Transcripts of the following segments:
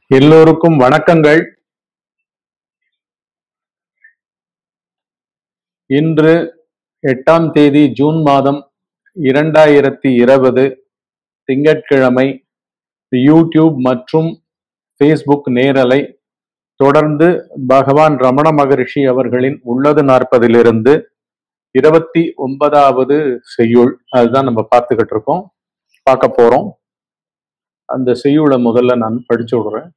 எல்லோருக்கும் வணக்கங்கள் இன்று எட்டாம் தேதி ஜூன் மாதம் இரண்டாயிரத்தி இருபது திங்கட்கிழமை யூடியூப் மற்றும் ஃபேஸ்புக் நேரலை தொடர்ந்து பகவான் ரமண மகரிஷி அவர்களின் உள்ளது நாற்பதிலிருந்து இருபத்தி ஒன்பதாவது செய்யுள் அதுதான் நம்ம பார்த்துக்கிட்டு இருக்கோம் பார்க்க போறோம் அந்த செய்யுளை முதல்ல நான் படிச்சு விடுறேன்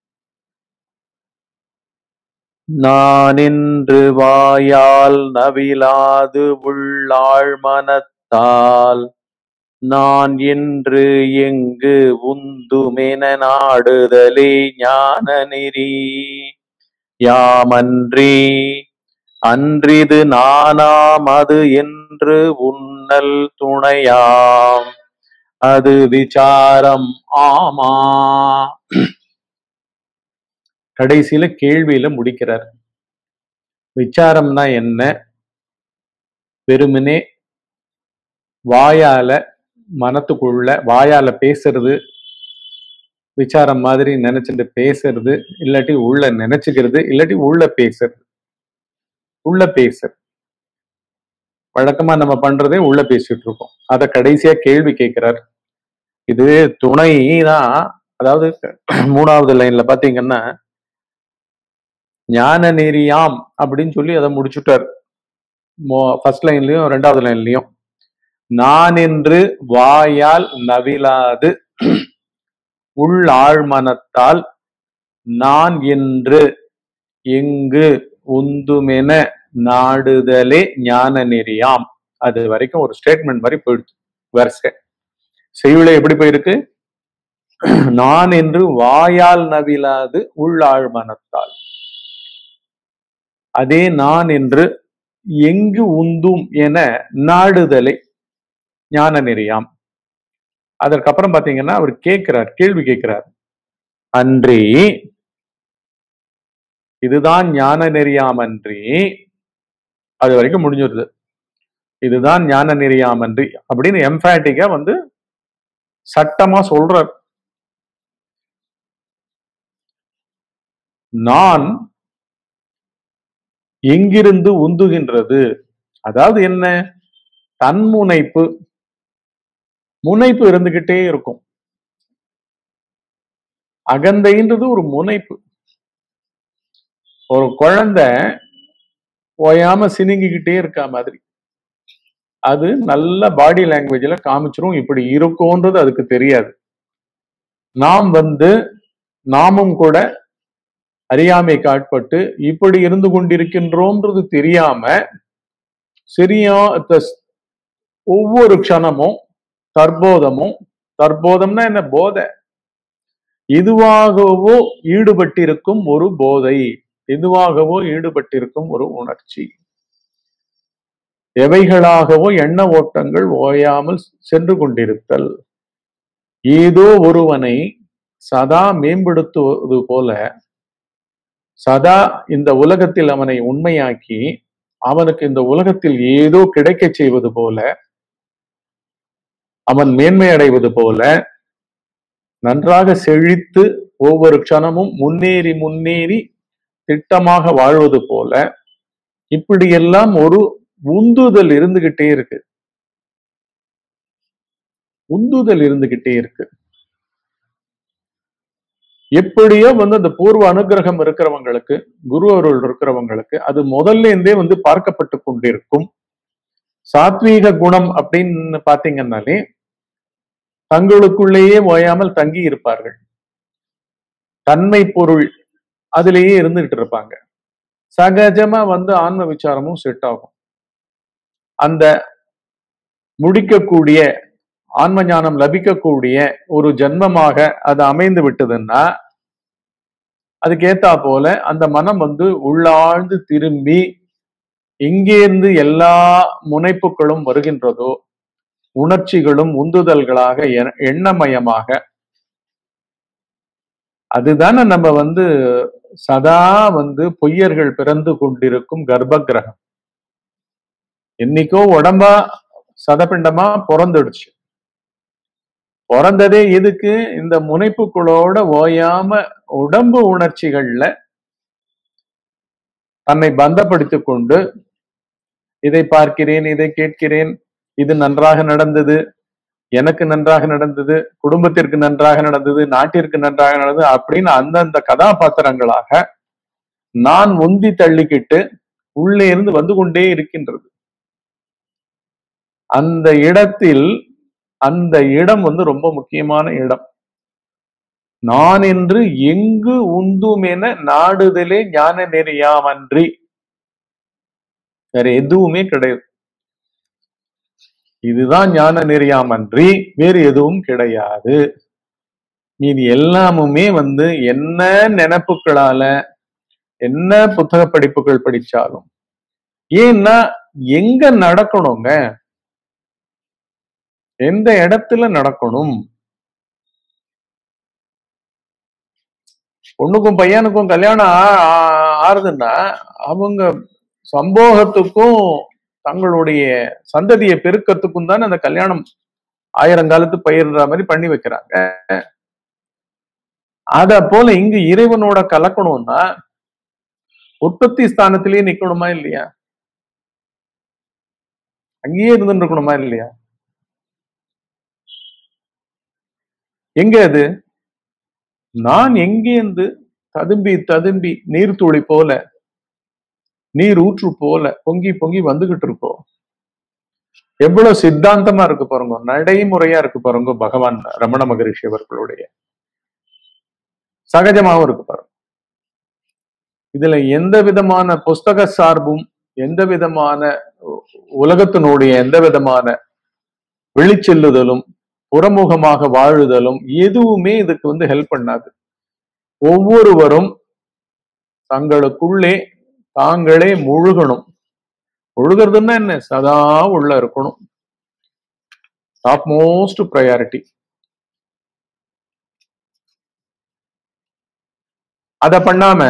நான் என்று வாயால் நவிலாது உள்ளாழ் மனத்தால் நான் என்று எங்கு உந்துமென நாடுதலே ஞான நெறி யாமன்றி அன்றிது நானாம் அது என்று உன்னல் துணையாம் அது விசாரம் ஆமா கடைசியில கேள்வியில முடிக்கிறார் விசாரம்னா என்ன வெறுமனே வாயால மனத்துக்குள்ள வாயால பேசுறது விசாரம் மாதிரி நினைச்சிட்டு பேசுறது இல்லாட்டி உள்ள நினைச்சுக்கிறது இல்லாட்டி உள்ள பேசுறது உள்ள பேசுறது வழக்கமா நம்ம பண்றதே உள்ள பேசிட்டு இருக்கோம் அத கடைசியா கேள்வி கேட்கிறார் இது துணை தான் அதாவது மூணாவது லைன்ல பாத்தீங்கன்னா ஞான நெறியாம் அப்படின்னு சொல்லி அதை முடிச்சுட்டார் ஃபர்ஸ்ட் லைன்லயும் ரெண்டாவது லைன்லயும் நான் என்று வாயால் நவிலாது உள் ஆழ்மனத்தால் நான் என்று எங்கு உந்துமென நாடுதலே ஞான நெறியாம் அது வரைக்கும் ஒரு ஸ்டேட்மெண்ட் மாதிரி போயிடுச்சு வரிசை செய்யுளை எப்படி போயிருக்கு நான் என்று வாயால் நவிலாது உள்ளாழ் மனத்தால் அதே நான் என்று எங்கு உந்தும் என நாடுதலை ஞான நெறியாம் அதற்கப்புறம் பாத்தீங்கன்னா அவர் கேட்கிறார் கேள்வி கேட்கிறார் அன்றி இதுதான் ஞான நெறியாம் அன்றி அது வரைக்கும் முடிஞ்சிருது இதுதான் ஞான நெறியாம் அன்றி அப்படின்னு எம்பாட்டிக்கா வந்து சட்டமா சொல்றார் நான் எங்கிருந்து உந்துகின்றது அதாவது என்ன தன்முனைப்பு முனைப்பு இருந்துகிட்டே இருக்கும் அகந்தைன்றது ஒரு முனைப்பு ஒரு குழந்தை ஓயாம சினுங்கிக்கிட்டே இருக்கா மாதிரி அது நல்ல பாடி லாங்குவேஜ்ல காமிச்சிரும் இப்படி இருக்கும்ன்றது அதுக்கு தெரியாது நாம் வந்து நாமும் கூட அறியாமைக்கு ஆட்பட்டு இப்படி இருந்து கொண்டிருக்கின்றோன்றது தெரியாம சரியா ஒவ்வொரு க்ஷணமும் தற்போதமும் தற்போதம்னா என்ன போதை எதுவாகவோ ஈடுபட்டிருக்கும் ஒரு போதை எதுவாகவோ ஈடுபட்டிருக்கும் ஒரு உணர்ச்சி எவைகளாகவோ எண்ண ஓட்டங்கள் ஓயாமல் சென்று கொண்டிருத்தல் ஏதோ ஒருவனை சதா மேம்படுத்துவது போல சதா இந்த உலகத்தில் அவனை உண்மையாக்கி அவனுக்கு இந்த உலகத்தில் ஏதோ கிடைக்க செய்வது போல அவன் மேன்மை அடைவது போல நன்றாக செழித்து ஒவ்வொரு க்ஷணமும் முன்னேறி முன்னேறி திட்டமாக வாழ்வது போல இப்படியெல்லாம் ஒரு உந்துதல் இருந்துகிட்டே இருக்கு உந்துதல் இருந்துகிட்டே இருக்கு எப்படியோ வந்து அந்த பூர்வ அனுகிரகம் இருக்கிறவங்களுக்கு குரு அருள் இருக்கிறவங்களுக்கு அது முதல்ல இருந்தே வந்து பார்க்கப்பட்டு கொண்டிருக்கும் சாத்வீக குணம் அப்படின்னு பாத்தீங்கன்னாலே தங்களுக்குள்ளேயே ஓயாமல் தங்கி இருப்பார்கள் தன்மை பொருள் அதிலேயே இருந்துகிட்டு இருப்பாங்க சகஜமா வந்து ஆன்ம விசாரமும் செட் ஆகும் அந்த முடிக்கக்கூடிய ஆன்ம ஞானம் லபிக்கக்கூடிய ஒரு ஜென்மமாக அது அமைந்து விட்டதுன்னா அதுக்கேத்தா போல அந்த மனம் வந்து உள்ளாழ்ந்து திரும்பி எங்கேருந்து எல்லா முனைப்புகளும் வருகின்றதோ உணர்ச்சிகளும் உந்துதல்களாக எண்ணமயமாக அதுதானே நம்ம வந்து சதா வந்து பொய்யர்கள் பிறந்து கொண்டிருக்கும் கர்ப்ப கிரகம் என்னைக்கோ உடம்பா சதப்பிண்டமா பிறந்துடுச்சு பிறந்ததே எதுக்கு இந்த முனைப்புகளோட ஓயாம உடம்பு உணர்ச்சிகள்ல தன்னை பந்தப்படுத்திக் கொண்டு இதை பார்க்கிறேன் இதை கேட்கிறேன் இது நன்றாக நடந்தது எனக்கு நன்றாக நடந்தது குடும்பத்திற்கு நன்றாக நடந்தது நாட்டிற்கு நன்றாக நடந்தது அப்படின்னு அந்தந்த கதாபாத்திரங்களாக நான் உந்தி தள்ளிக்கிட்டு உள்ளே இருந்து வந்து கொண்டே இருக்கின்றது அந்த இடத்தில் அந்த இடம் வந்து ரொம்ப முக்கியமான இடம் நான் என்று எங்கு உந்துமென நாடுதலே ஞான நெறியாமன்றி வேற எதுவுமே கிடையாது இதுதான் ஞான நெறியாமன்றி வேறு எதுவும் கிடையாது மீதி எல்லாமுமே வந்து என்ன நினைப்புகளால என்ன புத்தக படிப்புகள் படிச்சாலும் ஏன்னா எங்க நடக்கணுங்க எந்த இடத்துல நடக்கணும் பொண்ணுக்கும் பையனுக்கும் கல்யாணம் ஆ- ஆ- ஆறுதுன்னா அவங்க சம்போகத்துக்கும் தங்களுடைய சந்ததியை பெருக்கத்துக்கும் தானே அந்த கல்யாணம் ஆயிரங்காலத்து பயிர்ன்ற மாதிரி பண்ணி வைக்கிறாங்க அத போல இங்க இறைவனோட கலக்கணும்னா உற்பத்தி ஸ்தானத்திலேயே நிக்கணுமா இல்லையா அங்கேயே இருந்துட்டு இருக்கணுமா இல்லையா எங்க அது நான் எங்கேருந்து ததும்பி ததும்பி நீர்த்துளி போல நீர் ஊற்று போல பொங்கி பொங்கி வந்துகிட்டு இருக்கோம் எவ்வளவு சித்தாந்தமா இருக்கு பாருங்க நடைமுறையா இருக்கு பாருங்க பகவான் ரமண மகரிஷி அவர்களுடைய சகஜமாவும் இருக்கு பாருங்க இதுல எந்த விதமான புஸ்தக சார்பும் எந்த விதமான உ- உலகத்தினுடைய எந்த விதமான வெளிச்செல்லுதலும் புறமுகமாக வாழுதலும் எதுவுமே இதுக்கு வந்து ஹெல்ப் பண்ணாது ஒவ்வொருவரும் தங்களுக்குள்ளே தாங்களே முழுகணும் முழுகிறதுன்னா என்ன சதா உள்ள இருக்கணும் டாப் மோஸ்ட் ப்ரையாரிட்டி அத பண்ணாம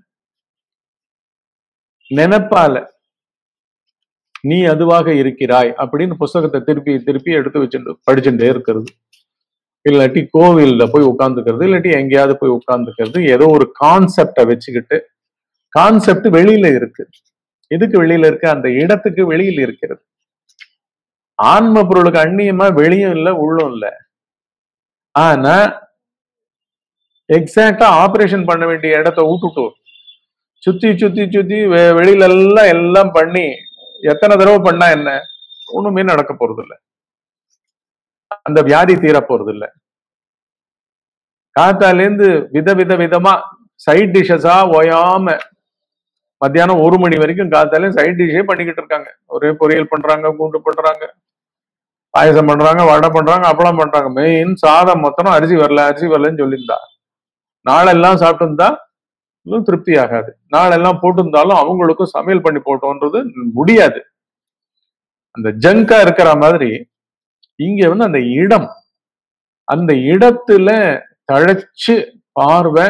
நினைப்பால நீ அதுவாக இருக்கிறாய் அப்படின்னு புஸ்தகத்தை திருப்பி திருப்பி எடுத்து வச்சுட்டு படிச்சுட்டே இருக்கிறது இல்லாட்டி கோவில்ல போய் உட்காந்துக்கிறது இல்லாட்டி எங்கேயாவது போய் உட்காந்துக்கிறது ஏதோ ஒரு கான்செப்டை வச்சுக்கிட்டு கான்செப்ட் வெளியில இருக்கு எதுக்கு வெளியில இருக்கு அந்த இடத்துக்கு வெளியில இருக்கிறது ஆன்ம பொருளுக்கு அந்நியமா வெளியும் இல்ல உள்ளும் இல்ல ஆனா எக்ஸாக்டா ஆபரேஷன் பண்ண வேண்டிய இடத்த விட்டுட்டு சுத்தி சுத்தி சுத்தி வெ- வெளியில எல்லாம் எல்லாம் பண்ணி எத்தனை தடவை பண்ணா என்ன ஒண்ணுமே நடக்க போறது இல்ல அந்த வியாதி தீர போறது இல்ல காத்தாலேந்து வித வித விதமா சைட் டிஷ்ஷஸா ஓயாம மத்தியானம் ஒரு மணி வரைக்கும் காத்தாலே சைட் டிஷ்ஷே பண்ணிக்கிட்டு இருக்காங்க ஒரே பொரியல் பண்றாங்க கூண்டு பண்றாங்க பாயசம் பண்றாங்க வடை பண்றாங்க அப்பளம் பண்றாங்க மெயின் சாதம் மொத்தம் அரிசி வரல அரிசி வரலன்னு சொல்லியிருந்தா நாளெல்லாம் சாப்பிட்டு இன்னும் திருப்தி ஆகாது நாளெல்லாம் போட்டிருந்தாலும் அவங்களுக்கும் சமையல் பண்ணி போட்டோன்றது முடியாது அந்த ஜங்கா இருக்கிற மாதிரி இங்க வந்து அந்த இடம் அந்த இடத்துல தழைச்சு பார்வை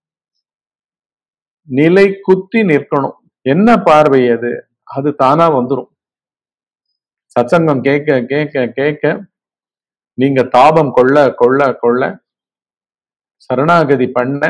நிலை குத்தி நிற்கணும் என்ன பார்வை அது அது தானா வந்துரும் சத்சங்கம் கேட்க கேட்க கேட்க நீங்க தாபம் கொள்ள கொள்ள கொள்ள சரணாகதி பண்ண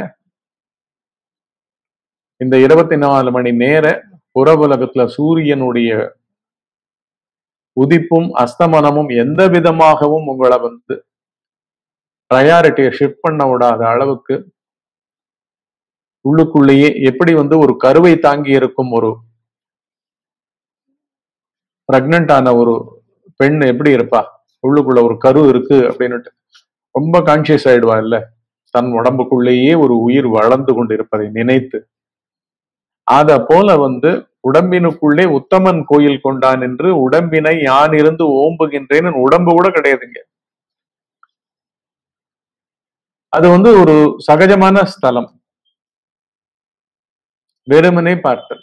இந்த இருபத்தி நாலு மணி நேர புற உலகத்துல சூரியனுடைய உதிப்பும் அஸ்தமனமும் எந்த விதமாகவும் உங்களை வந்து ப்ரையாரிட்டியை ஷிஃப்ட் பண்ண விடாத அளவுக்கு உள்ளுக்குள்ளேயே எப்படி வந்து ஒரு கருவை தாங்கி இருக்கும் ஒரு பிரெக்னன்ட் ஆன ஒரு பெண் எப்படி இருப்பா உள்ளுக்குள்ள ஒரு கரு இருக்கு அப்படின்னுட்டு ரொம்ப கான்சியஸ் ஆயிடுவா இல்ல தன் உடம்புக்குள்ளேயே ஒரு உயிர் வளர்ந்து கொண்டு இருப்பதை நினைத்து அத போல வந்து உடம்பினுக்குள்ளே உத்தமன் கோயில் கொண்டான் என்று உடம்பினை யான் இருந்து ஓம்புகின்றேன் உடம்பு கூட கிடையாதுங்க அது வந்து ஒரு சகஜமான ஸ்தலம் வெறுமனே பார்த்தல்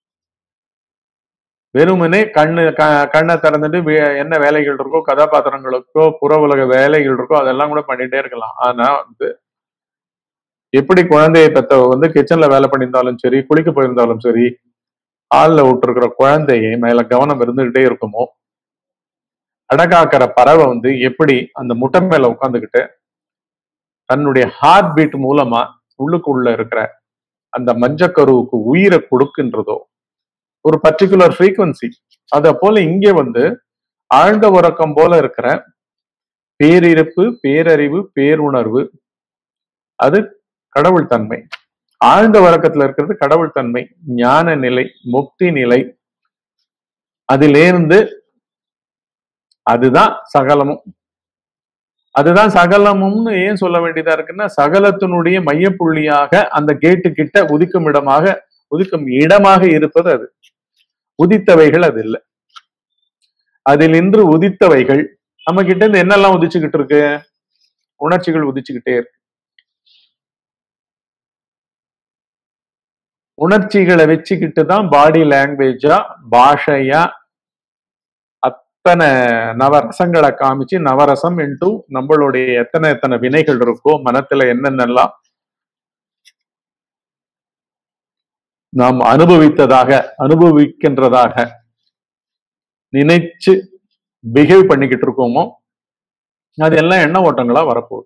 வெறுமனே கண்ணு க- கண்ணை திறந்துட்டு வே- என்ன வேலைகள் இருக்கோ கதாபாத்திரங்களுக்கோ புற உலக வேலைகள் இருக்கோ அதெல்லாம் கூட பண்ணிட்டே இருக்கலாம் ஆனா வந்து எப்படி குழந்தையை பெத்தவ வந்து கிச்சன்ல வேலை பண்ணியிருந்தாலும் சரி குளிக்க போயிருந்தாலும் சரி ஹால்ல விட்டுருக்கிற குழந்தையை மேல கவனம் இருந்துகிட்டே இருக்குமோ அடகாக்கிற பறவை வந்து எப்படி அந்த முட்டை மேல உட்காந்துக்கிட்டு தன்னுடைய ஹார்ட் பீட் மூலமா உள்ளுக்குள்ள இருக்கிற அந்த மஞ்சக்கருவுக்கு உயிரை கொடுக்கின்றதோ ஒரு பர்டிகுலர் ஃப்ரீக்குவன்சி அத போல இங்கே வந்து ஆழ்ந்த உறக்கம் போல இருக்கிற பேரிருப்பு பேரறிவு பேருணர்வு அது கடவுள் தன்மை ஆழ்ந்த உறக்கத்துல இருக்கிறது கடவுள் தன்மை ஞான நிலை முக்தி நிலை அதிலேருந்து அதுதான் சகலமும் அதுதான் சகலமும்னு ஏன் சொல்ல வேண்டியதா இருக்குன்னா சகலத்தினுடைய மையப்புள்ளியாக அந்த கேட்டு கிட்ட உதிக்கும் இடமாக உதிக்கும் இடமாக இருப்பது அது உதித்தவைகள் அது இல்லை அதில் இன்று உதித்தவைகள் நம்ம கிட்ட இருந்து என்னெல்லாம் உதிச்சுக்கிட்டு இருக்கு உணர்ச்சிகள் உதிச்சுக்கிட்டே இருக்கு உணர்ச்சிகளை வச்சுக்கிட்டு தான் பாடி லாங்குவேஜா பாஷையா அத்தனை நவரசங்களை காமிச்சு நவரசம் இன்ட்டு நம்மளுடைய எத்தனை எத்தனை வினைகள் இருக்கோ மனத்துல என்னென்னலாம் நாம் அனுபவித்ததாக அனுபவிக்கின்றதாக நினைச்சு பிஹேவ் பண்ணிக்கிட்டு இருக்கோமோ அது எல்லாம் எண்ண ஓட்டங்களா வரப்போகுது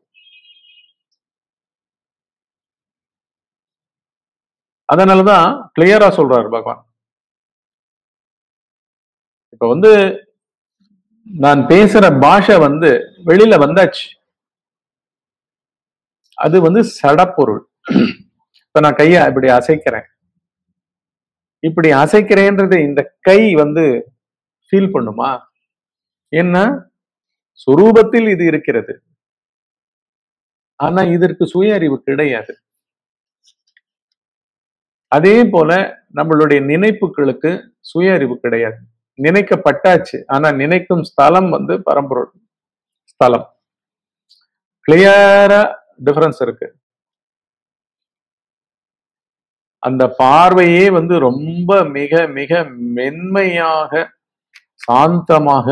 அதனாலதான் கிளியரா சொல்றாரு பகவான் இப்ப வந்து நான் பேசுற பாஷை வந்து வெளியில வந்தாச்சு அது வந்து சடப்பொருள் இப்ப நான் கையை இப்படி அசைக்கிறேன் இப்படி அசைக்கிறேன்றது இந்த கை வந்து ஃபீல் பண்ணுமா என்ன சுரூபத்தில் இது இருக்கிறது ஆனா இதற்கு சுய அறிவு கிடையாது அதே போல நம்மளுடைய நினைப்புகளுக்கு சுய அறிவு கிடையாது நினைக்கப்பட்டாச்சு ஆனா நினைக்கும் ஸ்தலம் வந்து பரம்பொருள் ஸ்தலம் கிளியரா டிஃபரன்ஸ் இருக்கு அந்த பார்வையே வந்து ரொம்ப மிக மிக மென்மையாக சாந்தமாக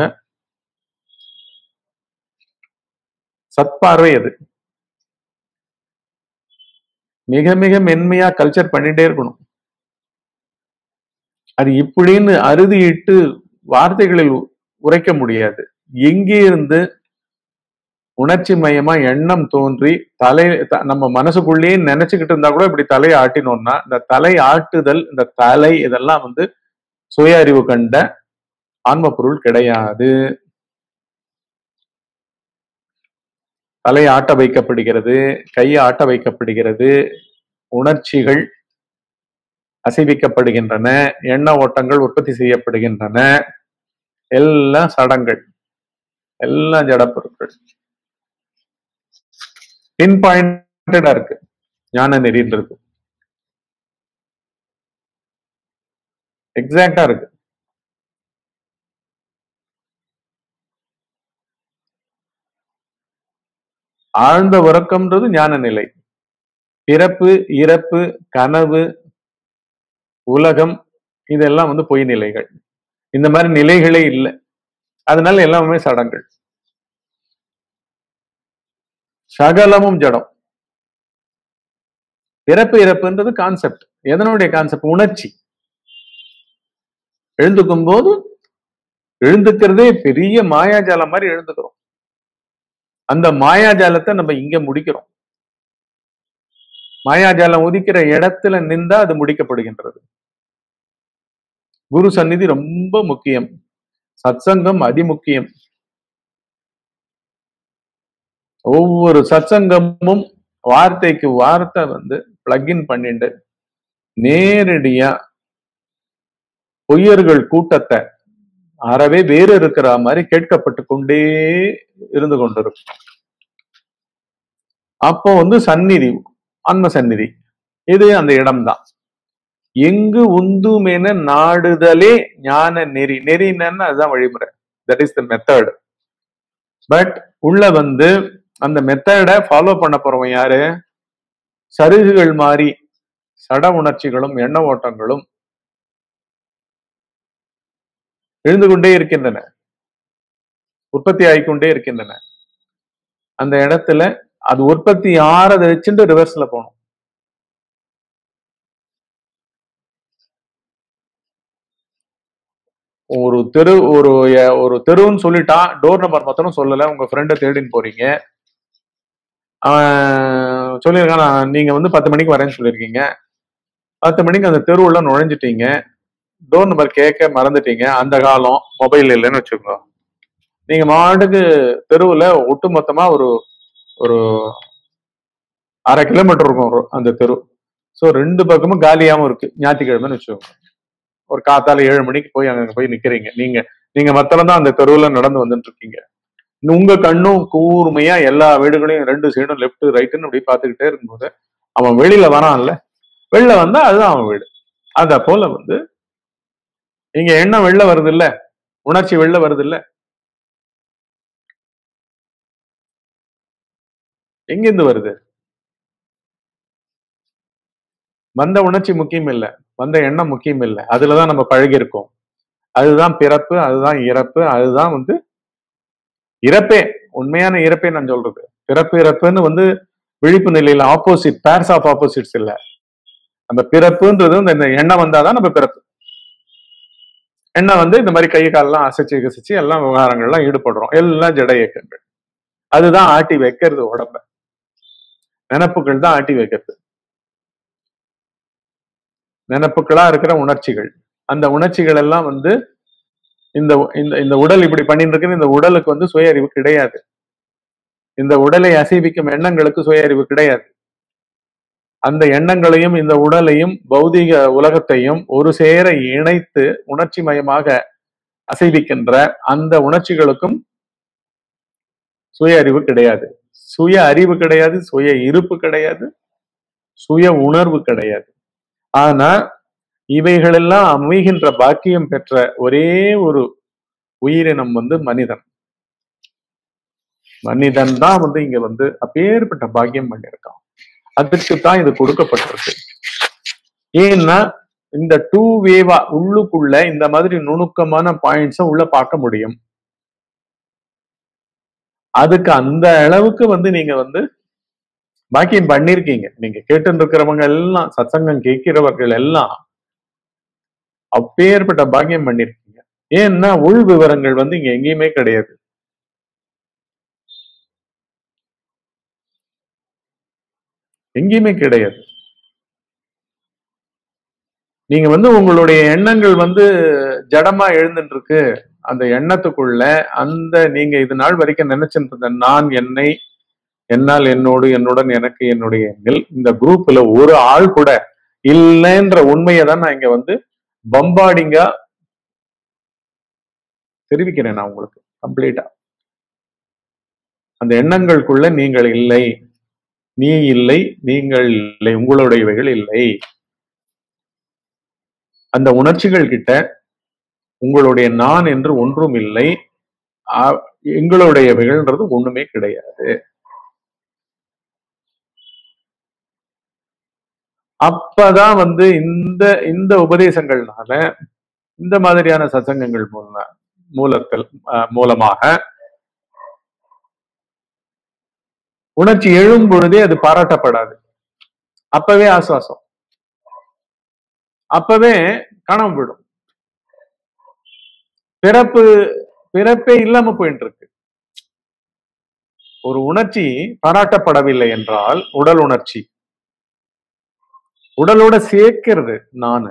சத்பார்வை அது மிக மிக மென்மையா கல்ச்சர் பண்ணிட்டே இருக்கணும் அது இப்படின்னு அறுதியிட்டு வார்த்தைகளில் உரைக்க முடியாது எங்கே இருந்து உணர்ச்சி மயமா எண்ணம் தோன்றி தலை த- நம்ம மனசுக்குள்ளேயே நினைச்சுக்கிட்டு இருந்தா கூட இப்படி தலையை ஆட்டினோம்னா இந்த தலை ஆட்டுதல் இந்த தலை இதெல்லாம் வந்து சுய அறிவு கண்ட ஆன்ம பொருள் கிடையாது தலை ஆட்ட வைக்கப்படுகிறது கை ஆட்ட வைக்கப்படுகிறது உணர்ச்சிகள் அசைவிக்கப்படுகின்றன எண்ண ஓட்டங்கள் உற்பத்தி செய்யப்படுகின்றன எல்லாம் சடங்கள் எல்லாம் ஜடப்பொருட்கள் பின் பாயிண்டடா இருக்கு ஞான நெறின்றது எக்ஸாக்டா இருக்கு ஆழ்ந்த உறக்கம்ன்றது ஞான நிலை பிறப்பு இறப்பு கனவு உலகம் இதெல்லாம் வந்து பொய் நிலைகள் இந்த மாதிரி நிலைகளே இல்லை அதனால எல்லாமே சடங்கள் சகலமும் ஜடம் பிறப்பு இறப்புன்றது கான்செப்ட் எதனுடைய கான்செப்ட் உணர்ச்சி எழுந்துக்கும் போது எழுந்துக்கிறதே பெரிய மாயாஜாலம் மாதிரி எழுந்துக்கிறோம் அந்த மாயாஜாலத்தை நம்ம இங்க முடிக்கிறோம் மாயாஜாலம் உதிக்கிற இடத்துல நின்றா அது முடிக்கப்படுகின்றது குரு சந்நிதி ரொம்ப முக்கியம் சத்சங்கம் அதிமுக்கியம் ஒவ்வொரு சத்சங்கமும் வார்த்தைக்கு வார்த்தை வந்து பிளக்இன் பண்ணிட்டு நேரடியா பொய்யர்கள் கூட்டத்தை அறவே வேறு இருக்கிற மாதிரி கேட்கப்பட்டு கொண்டே இருந்து கொண்டிருக்கும் அப்போ வந்து சந்நிதி ஆன்ம சந்நிதி இது அந்த இடம்தான் எங்கு உந்துமென நாடுதலே ஞான நெறி நெறின்னு அதுதான் வழிமுறை that is the method but உள்ள வந்து அந்த மெத்தடை ஃபாலோ பண்ண போறவன் யாரு சருகுகள் மாறி சட உணர்ச்சிகளும் எண்ண ஓட்டங்களும் எழுந்து கொண்டே இருக்கின்றன உற்பத்தி ஆகிக்கொண்டே இருக்கின்றன அந்த இடத்துல அது உற்பத்தி ஆறதை வச்சுட்டு ரிவர்ஸ்ல போகணும் ஒரு தெரு ஒரு எ- ஒரு தெருன்னு சொல்லிட்டான் டோர் நம்பர் மாத்திரம் சொல்லல உங்க ஃப்ரெண்டை தேடின்னு போறீங்க அவன் சொல்லியிருக்கான் நான் நீங்க வந்து பத்து மணிக்கு வரேன்னு சொல்லியிருக்கீங்க பத்து மணிக்கு அந்த தெருவுள்ள நுழைஞ்சிட்டீங்க டோர் நம்பர் கேட்க மறந்துட்டீங்க அந்த காலம் மொபைல் இல்லைன்னு வச்சுக்கோங்க நீங்க மாட்டுக்கு தெருவுல ஒட்டு மொத்தமா ஒரு ஒரு அரை கிலோமீட்டர் இருக்கும் ஒரு- அந்த தெரு ஸோ ரெண்டு பக்கமும் காலியாவும் இருக்கு ஞாயிற்றுக்கிழமைன்னு வச்சுக்கோங்க ஒரு காத்தால ஏழு மணிக்கு போய் அங்க போய் நிக்கிறீங்க நீங்க நீங்க மத்தளம் தான் அந்த தெருவுல நடந்து வந்துட்டு இருக்கீங்க உங்க கண்ணும் கூர்மையா எல்லா வீடுகளையும் ரெண்டு சைடும் லெஃப்ட் ரைட்டுன்னு அப்படி பார்த்துக்கிட்டே இருக்கும்போது அவன் வெளியில வரான்ல வெளில வந்தா அதுதான் அவன் வீடு அத போல வந்து இங்க எண்ணம் வெளில வருது இல்ல உணர்ச்சி வெளில வருது இல்ல எங்கிருந்து வருது வந்த உணர்ச்சி முக்கியம் இல்ல வந்த எண்ணம் முக்கியம் இல்ல அதுலதான் நம்ம பழகி இருக்கோம் அதுதான் பிறப்பு அதுதான் இறப்பு அதுதான் வந்து இறப்பே உண்மையான இறப்பே நான் சொல்றது பிறப்பு இறப்புன்னு வந்து விழிப்பு நிலையில ஆப்போசிட் பேர்ஸ் ஆஃப் ஆப்போசிட்ஸ் இல்ல நம்ம பிறப்புன்றது இந்த இந்த எண்ணம் வந்தாதான் நம்ம பிறப்பு எண்ணம் வந்து இந்த மாதிரி கை காலெல்லாம் அசைச்சு கசிச்சு எல்லாம் விவகாரங்கள்லாம் ஈடுபடுறோம் எல்லாம் ஜட இயக்கங்கள் அதுதான் ஆட்டி வைக்கிறது உடம்ப நினப்புகள் தான் ஆட்டி வைக்கிறது நினப்புகளா இருக்கிற உணர்ச்சிகள் அந்த உணர்ச்சிகள் எல்லாம் வந்து இந்த இந்த இந்த உடல் இப்படி பண்ணிட்டு இருக்கு இந்த உடலுக்கு வந்து சுய அறிவு கிடையாது இந்த உடலை அசைவிக்கும் எண்ணங்களுக்கு சுய அறிவு கிடையாது அந்த எண்ணங்களையும் இந்த உடலையும் பௌதிக உலகத்தையும் ஒரு சேர இணைத்து உணர்ச்சி மயமாக அசைவிக்கின்ற அந்த உணர்ச்சிகளுக்கும் சுய அறிவு கிடையாது சுய அறிவு கிடையாது சுய இருப்பு கிடையாது சுய உணர்வு கிடையாது ஆனா இவைகளெல்லாம் அமைகின்ற பாக்கியம் பெற்ற ஒரே ஒரு உயிரினம் வந்து மனிதன் மனிதன் தான் வந்து இங்க வந்து அப்பேற்பட்ட பாக்கியம் பண்ணியிருக்கான் அதுக்கு தான் இது கொடுக்கப்பட்டிருக்கு ஏன்னா இந்த டூ வேவா உள்ளுக்குள்ள இந்த மாதிரி நுணுக்கமான பாயிண்ட்ஸ உள்ள பார்க்க முடியும் அதுக்கு அந்த அளவுக்கு வந்து நீங்க வந்து பாக்கியம் பண்ணிருக்கீங்க நீங்க கேட்டு இருக்கிறவங்க எல்லாம் சத்சங்கம் கேட்கிறவர்கள் எல்லாம் அப்பேற்பட்ட பாக்கியம் பண்ணிருக்கீங்க ஏன்னா உள் விவரங்கள் வந்து இங்க எங்கேயுமே கிடையாது எங்கேயுமே கிடையாது நீங்க வந்து உங்களுடைய எண்ணங்கள் வந்து ஜடமா எழுந்துட்டு இருக்கு அந்த எண்ணத்துக்குள்ள அந்த நீங்க இது நாள் வரைக்கும் நினைச்சிட்டு இருந்த நான் என்னை என்னால் என்னோடு என்னுடன் எனக்கு என்னுடைய எண்ணில் இந்த குரூப்ல ஒரு ஆள் கூட இல்லைன்ற உண்மையை தான் நான் இங்க வந்து பம்பாடிங்கா தெரிவிக்கிறேன் நான் உங்களுக்கு கம்ப்ளீட்டா அந்த எண்ணங்களுக்குள்ள நீங்கள் இல்லை நீ இல்லை நீங்கள் இல்லை உங்களுடையவைகள் இல்லை அந்த உணர்ச்சிகள் கிட்ட உங்களுடைய நான் என்று ஒன்றும் இல்லை ஆ- எங்களுடையவைகள்ன்றது ஒண்ணுமே கிடையாது அப்பதான் வந்து இந்த இந்த உபதேசங்கள்னால இந்த மாதிரியான சத்சங்கங்கள் மூல மூலத்தில் அஹ், மூலமாக உணர்ச்சி எழும் பொழுதே அது பாராட்டப்படாது அப்பவே ஆசுவாசம் அப்பவே காணாம போயிடும் பிறப்பு பிறப்பே இல்லாம போயிட்டு இருக்கு ஒரு உணர்ச்சி பாராட்டப்படவில்லை என்றால் உடல் உணர்ச்சி உடலோட சேர்க்கிறது நானு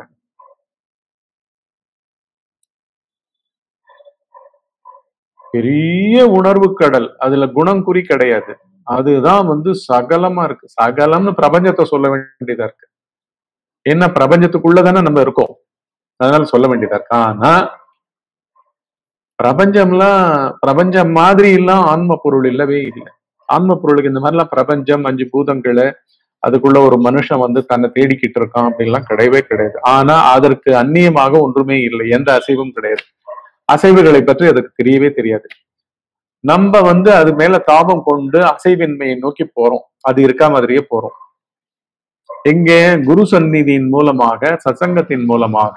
பெரிய உணர்வு கடல் அதுல குணம் குறி கிடையாது அதுதான் வந்து சகலமா இருக்கு சகலம்னு பிரபஞ்சத்தை சொல்ல வேண்டியதா இருக்கு என்ன பிரபஞ்சத்துக்குள்ளதானே நம்ம இருக்கோம் அதனால சொல்ல வேண்டியதா இருக்கு ஆனா பிரபஞ்சம்லாம் பிரபஞ்சம் மாதிரி எல்லாம் ஆன்ம பொருள் இல்லவே இல்லை ஆன்ம பொருளுக்கு இந்த மாதிரிலாம் பிரபஞ்சம் அஞ்சு பூதங்களை அதுக்குள்ள ஒரு மனுஷன் வந்து தன்னை தேடிக்கிட்டு இருக்கான் அப்படின்லாம் கிடையவே கிடையாது ஆனா அதற்கு அந்நியமாக ஒன்றுமே இல்லை எந்த அசைவும் கிடையாது அசைவுகளை பற்றி அதுக்கு தெரியவே தெரியாது நம்ம வந்து அது மேல தாபம் கொண்டு அசைவின்மையை நோக்கி போறோம் அது இருக்கா மாதிரியே போறோம் எங்க குரு சந்நிதியின் மூலமாக சத்சங்கத்தின் மூலமாக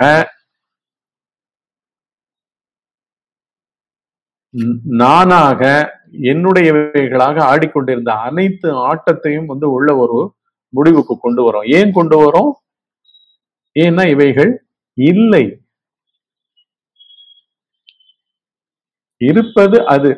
ந- நானாக என்னுடையவைகளாக ஆடிக்கொண்டிருந்த அனைத்து ஆட்டத்தையும் வந்து உள்ள ஒரு முடிவுக்கு கொண்டு வரோம் ஏன் கொண்டு வரோம் ஏன்னா இவைகள் இல்லை இருப்பது அது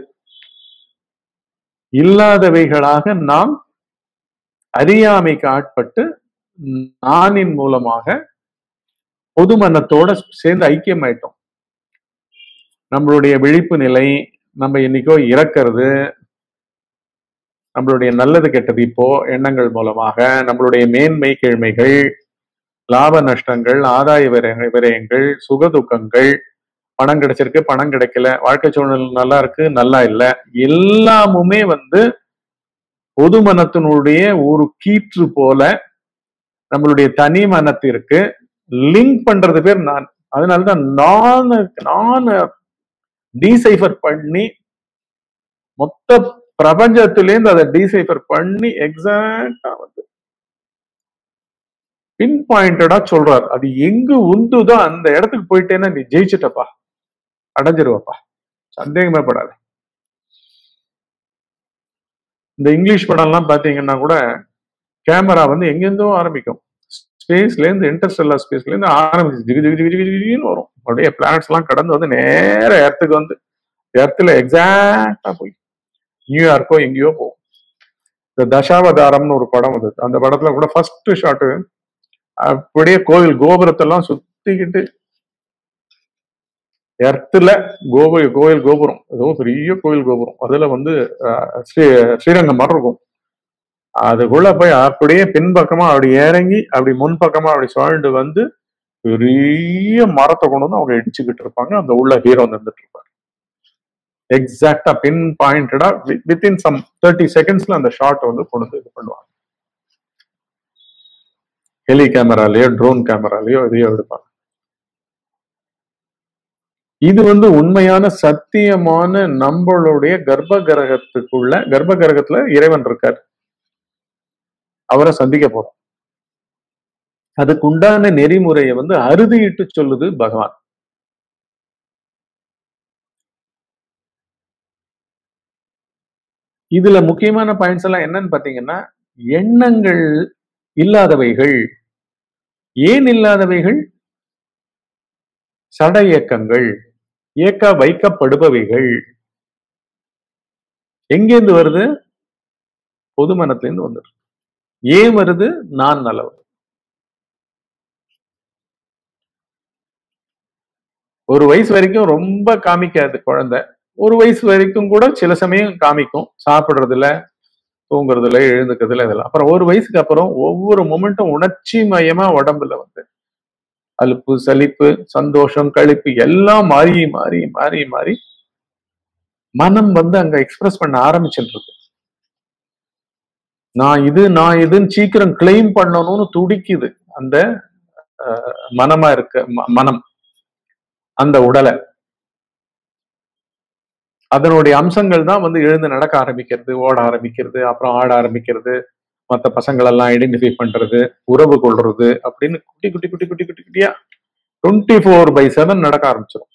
இல்லாதவைகளாக நாம் அறியாமைக்கு ஆட்பட்டு நானின் மூலமாக பொது மனத்தோட சேர்ந்து ஐக்கியமாயிட்டோம் நம்மளுடைய விழிப்பு நிலை நம்ம என்னைக்கோ இறக்கிறது நம்மளுடைய நல்லது கெட்டது இப்போ எண்ணங்கள் மூலமாக நம்மளுடைய மேன்மை கீழ்மைகள் லாப நஷ்டங்கள் ஆதாய விரய- விரயங்கள் சுகதுக்கங்கள் பணம் கிடைச்சிருக்கு பணம் கிடைக்கல வாழ்க்கை சூழ்நிலை நல்லா இருக்கு நல்லா இல்ல எல்லாமுமே வந்து பொது மனத்தினுடைய ஒரு கீற்று போல நம்மளுடைய தனி மனத்திற்கு லிங்க் பண்றது பேர் நான் அதனாலதான் நான் நான் டீசைஃபர் பண்ணி மொத்த பிரபஞ்சத்திலேருந்து அதை டீசைஃபர் பண்ணி எக்ஸாக்டா வந்து பின் பாயிண்டடா சொல்றார் அது எங்கு உந்துதோ அந்த இடத்துக்கு போயிட்டேன்னா நீ ஜெயிச்சிட்டப்பா அடைஞ்சிருவப்பா சந்தேகமே படாது இந்த இங்கிலீஷ் படம்லாம் பாத்தீங்கன்னா கூட கேமரா வந்து எங்கெந்தோ ஆரம்பிக்கும் ஸ்பேஸ்ல இருந்து இன்டர்ஸ்டெல்லர் ஸ்பேஸ்ல இருந்து ஆரம்பிச்சு ஜிகு ஜிகு ஜிகு ஜிகு ஜிகுன்னு வரும் அப்படியே பிளானட்ஸ் எல்லாம் கடந்து வந்து நேர எர்த்துக்கு வந்து எர்த்துல எக்ஸாக்டா போய் நியூயார்க்கோ எங்கேயோ போகும் இந்த தசாவதாரம்னு ஒரு படம் வந்தது அந்த படத்துல கூட ஃபர்ஸ்ட் ஷாட்டு அப்படியே கோவில் கோபுரத்தெல்லாம் சுத்திக்கிட்டு எர்த்துல கோபுர கோயில் கோபுரம் ஏதோ பெரிய கோயில் கோபுரம் அதுல வந்து அஹ், ஸ்ரீ ஸ்ரீரங்கம் மாதிரி இருக்கும் அதுக்குள்ள போய் அப்படியே பின்பக்கமா அப்படி இறங்கி அப்படி முன்பக்கமா அப்படி சுழண்டு வந்து பெரிய மரத்தை கொண்டு வந்து அவங்க இடிச்சுக்கிட்டு இருப்பாங்க அந்த உள்ள ஹீரோ நின்றுட்டு இருப்பாரு எக்ஸாக்டா பின் பாயிண்டடா வித்தின் சம் தேர்ட்டி செகண்ட்ஸ்ல அந்த ஷாட் வந்து கொண்டு வந்து இது பண்ணுவாங்க ஹெலி கேமராலயோ ட்ரோன் கேமராலயோ இதையோ எடுப்பாங்க இது வந்து உண்மையான சத்தியமான நம்மளுடைய கர்ப்ப கிரகத்துக்குள்ள கர்ப்ப கிரகத்துல இறைவன் இருக்கார் அவரை சந்திக்க போறோம் அதுக்கு உண்டான நெறிமுறையை வந்து அறுதியிட்டு சொல்லுது பகவான் இதுல முக்கியமான பாயிண்ட்ஸ் எல்லாம் என்னன்னு பாத்தீங்கன்னா எண்ணங்கள் இல்லாதவைகள் ஏன் இல்லாதவைகள் சட இயக்கங்கள் இயக்க வைக்கப்படுபவைகள் எங்கேருந்து வருது பொது மனத்திலிருந்து வந்துடும் ஏன் வருது நான் நல்லவன் ஒரு வயசு வரைக்கும் ரொம்ப காமிக்காது குழந்தை ஒரு வயசு வரைக்கும் கூட சில சமயம் காமிக்கும் சாப்பிடுறதுல தூங்குறதுல எழுந்துக்கிறதுல இதெல்லாம் அப்புறம் ஒரு வயசுக்கு அப்புறம் ஒவ்வொரு மொமெண்ட்டும் உணர்ச்சி மயமா உடம்புல வந்து அலுப்பு சலிப்பு சந்தோஷம் கழிப்பு எல்லாம் மாறி மாறி மாறி மாறி மனம் வந்து அங்க எக்ஸ்பிரஸ் பண்ண ஆரம்பிச்சுட்டு இருக்கு நான் இது நான் இதுன்னு சீக்கிரம் கிளைம் பண்ணணும்னு துடிக்குது அந்த அஹ், மனமா இருக்க ம- மனம் அந்த உடலை அதனுடைய அம்சங்கள் தான் வந்து எழுந்து நடக்க ஆரம்பிக்கிறது ஓட ஆரம்பிக்கிறது அப்புறம் ஆட ஆரம்பிக்கிறது மற்ற பசங்களெல்லாம் ஐடென்டிஃபை பண்றது உறவு கொள்றது அப்படின்னு குட்டி குட்டி குட்டி குட்டி குட்டி குட்டியா டுவெண்ட்டி ஃபோர் பை செவன் நடக்க ஆரம்பிச்சிடும்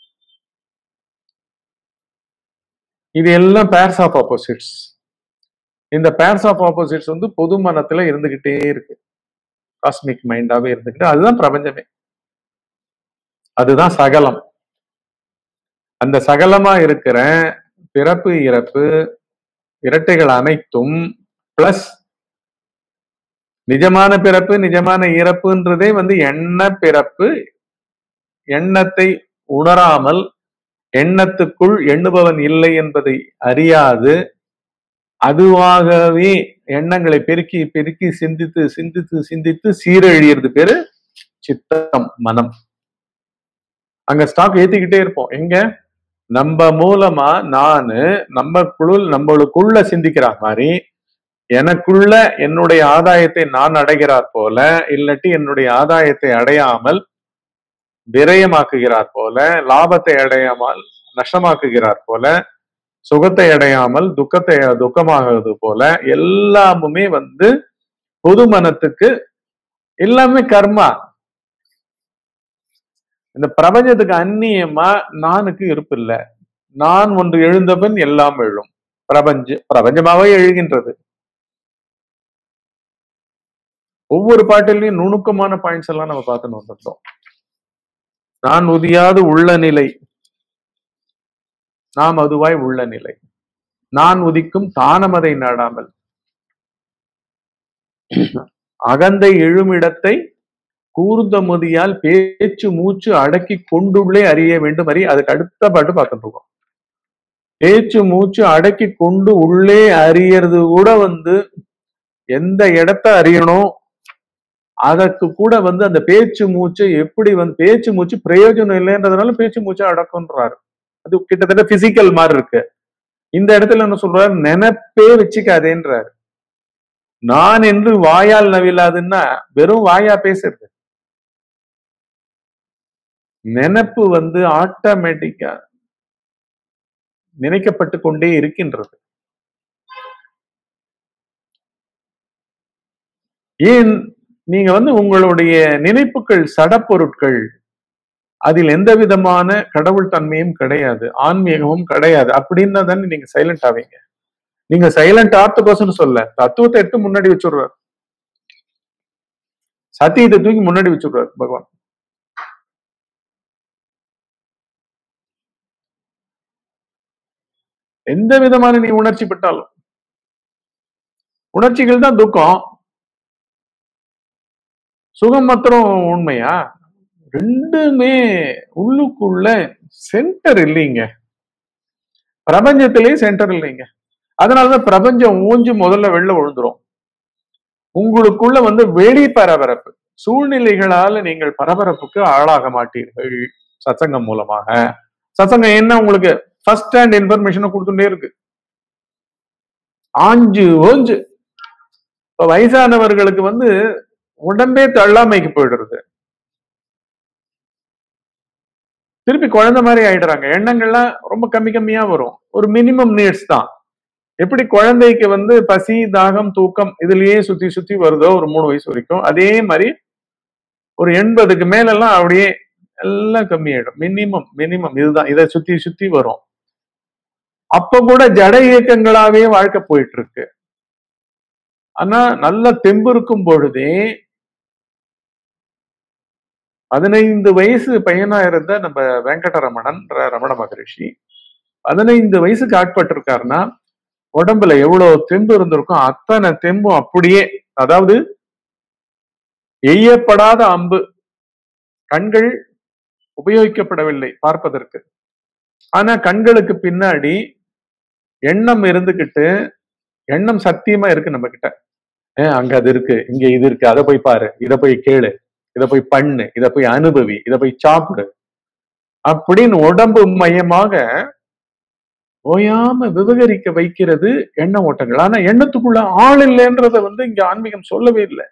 இது எல்லாம் பேர்ஸ் ஆஃப் ஆப்போசிட்ஸ் இந்த பேர்ஸ் ஆஃப் ஆப்போசிட்ஸ் வந்து பொது மனத்துல இருந்துகிட்டே இருக்கு காஸ்மிக் மைண்டாவே இருந்துகிட்டு அதுதான் பிரபஞ்சமே அதுதான் சகலம் அந்த சகலமா இருக்கிற பிறப்பு இறப்பு இரட்டைகள் அனைத்தும் பிளஸ் நிஜமான பிறப்பு நிஜமான இறப்புன்றதே வந்து எண்ண பிறப்பு எண்ணத்தை உணராமல் எண்ணத்துக்குள் எண்ணுபவன் இல்லை என்பதை அறியாது அதுவாகவே எண்ணங்களை பெருக்கி பெருக்கி சிந்தித்து சிந்தித்து சிந்தித்து சீரழியறது பேரு சித்தம் மனம் அங்க ஸ்டாக் ஏத்திக்கிட்டே இருப்போம் எங்க நம்ம மூலமா நானு நம்மக்குள் நம்மளுக்குள்ள சிந்திக்கிற மாதிரி எனக்குள்ள என்னுடைய ஆதாயத்தை நான் அடைகிறார் போல இல்லாட்டி என்னுடைய ஆதாயத்தை அடையாமல் விரயமாக்குகிறார் போல லாபத்தை அடையாமல் நஷ்டமாக்குகிறார் போல சுகத்தை அடையாமல் துக்கத்தை துக்கமாகிறது போல எல்லாமுமே வந்து பொது மனத்துக்கு எல்லாமே கர்மா இந்த பிரபஞ்சத்துக்கு அந்நியமா நானுக்கு இருப்பு இல்ல நான் ஒன்று எழுந்தவன் எல்லாம் எழும் பிரபஞ்ச பிரபஞ்சமாவே எழுகின்றது ஒவ்வொரு பாட்டிலையும் நுணுக்கமான பாயிண்ட்ஸ் எல்லாம் நம்ம பார்த்துன்னு வந்துட்டோம் நான் உதியாது உள்ள நிலை நாம் அதுவாய் உள்ள நிலை நான் உதிக்கும் தானமதை நாடாமல் அகந்தை எழுமிடத்தை கூர்ந்த முதியால் பேச்சு மூச்சு அடக்கி கொண்டுள்ளே அறிய வேண்டும் அறி அதுக்கு அடுத்த பாட்டு பார்த்துட்டு இருக்கோம் பேச்சு மூச்சு அடக்கி கொண்டு உள்ளே அறியறது கூட வந்து எந்த இடத்த அறியணும் அதற்கு கூட வந்து அந்த பேச்சு மூச்சு எப்படி வந்து பேச்சு மூச்சு பிரயோஜனம் இல்லைன்றதுனால பேச்சு மூச்சு அடக்குன்றாரு அது கிட்டத்தட்ட பிசிக்கல் மாதிரி இருக்கு இந்த இடத்துல என்ன சொல்றாரு நினைப்பே வச்சுக்காதேன்றாரு நான் என்று வாயால் நவிலாதுன்னா வெறும் வாயா பேசுறது நினைப்பு வந்து ஆட்டோமேட்டிக்கா நினைக்கப்பட்டு கொண்டே இருக்கின்றது ஏன் நீங்க வந்து உங்களுடைய நினைப்புகள் சடப்பொருட்கள் அதில் எந்த விதமான கடவுள் தன்மையும் கிடையாது ஆன்மீகமும் கிடையாது அப்படின்னா தானே நீங்க சைலண்ட் ஆவீங்க நீங்க சைலண்ட் ஆர்த்தபர்சன் சொல்ல தத்துவத்தை எடுத்து முன்னாடி வச்சுடுறாரு சத்தியத்தை தூக்கி முன்னாடி வச்சுடுறாரு பகவான் எந்த விதமான நீ உணர்ச்சி பட்டாலும் உணர்ச்சிகள் தான் துக்கம் சுகம் மாத்திரம் உண்மையா ரெண்டுமே உள்ளுக்குள்ள சென்டர் இல்லைங்க பிரபஞ்சத்திலேயே சென்டர் இல்லைங்க அதனாலதான் பிரபஞ்சம் ஊஞ்சு முதல்ல வெளில விழுந்துரும் உங்களுக்குள்ள வந்து வெளி பரபரப்பு சூழ்நிலைகளால நீங்கள் பரபரப்புக்கு ஆளாக மாட்டீர்கள் சத்சங்கம் மூலமாக சத்சங்கம் என்ன உங்களுக்கு ஃபர்ஸ்ட் ஹேண்ட் இன்ஃபர்மேஷனை கொடுத்துட்டே இருக்கு ஆஞ்சு ஓஞ்சு இப்ப வயசானவர்களுக்கு வந்து உடம்பே தள்ளாமைக்கு போயிடுறது திருப்பி குழந்தை மாதிரி ஆயிடுறாங்க எண்ணங்கள்லாம் ரொம்ப கம்மி கம்மியா வரும் ஒரு மினிமம் நீட்ஸ் தான் எப்படி குழந்தைக்கு வந்து பசி தாகம் தூக்கம் இதுலயே சுத்தி சுத்தி வருதோ ஒரு மூணு வயசு வரைக்கும் அதே மாதிரி ஒரு எண்பதுக்கு மேலெல்லாம் அப்படியே எல்லாம் கம்மியாயிடும் மினிமம் மினிமம் இதுதான் இதை சுத்தி சுத்தி வரும் அப்ப கூட ஜட இயக்கங்களாவே வாழ்க்கை போயிட்டு இருக்கு ஆனா நல்ல தெம்பு இருக்கும் பொழுதே பதினைந்து வயசு பையனா இருந்த நம்ம வெங்கடரமணன் ரமண மகரிஷி பதினைந்து வயசுக்கு ஆட்பட்டிருக்காருன்னா உடம்புல எவ்வளவு தெம்பு இருந்திருக்கும் அத்தனை தெம்பும் அப்படியே அதாவது எய்யப்படாத அம்பு கண்கள் உபயோகிக்கப்படவில்லை பார்ப்பதற்கு ஆனா கண்களுக்கு பின்னாடி எண்ணம் இருந்துகிட்டு எண்ணம் சத்தியமா இருக்கு நம்ம கிட்ட ஏன் அங்க அது இருக்கு இங்க இது இருக்கு அதை போய் பாரு இதை போய் கேளு இதை போய் பண்ணு இதை போய் அனுபவி இதை போய் சாப்பிடு அப்படின்னு உடம்பு மையமாக ஓயாம விவகரிக்க வைக்கிறது எண்ண ஓட்டங்கள் ஆனா எண்ணத்துக்குள்ள ஆள் இல்லைன்றத வந்து இங்க ஆன்மீகம் சொல்லவே இல்லை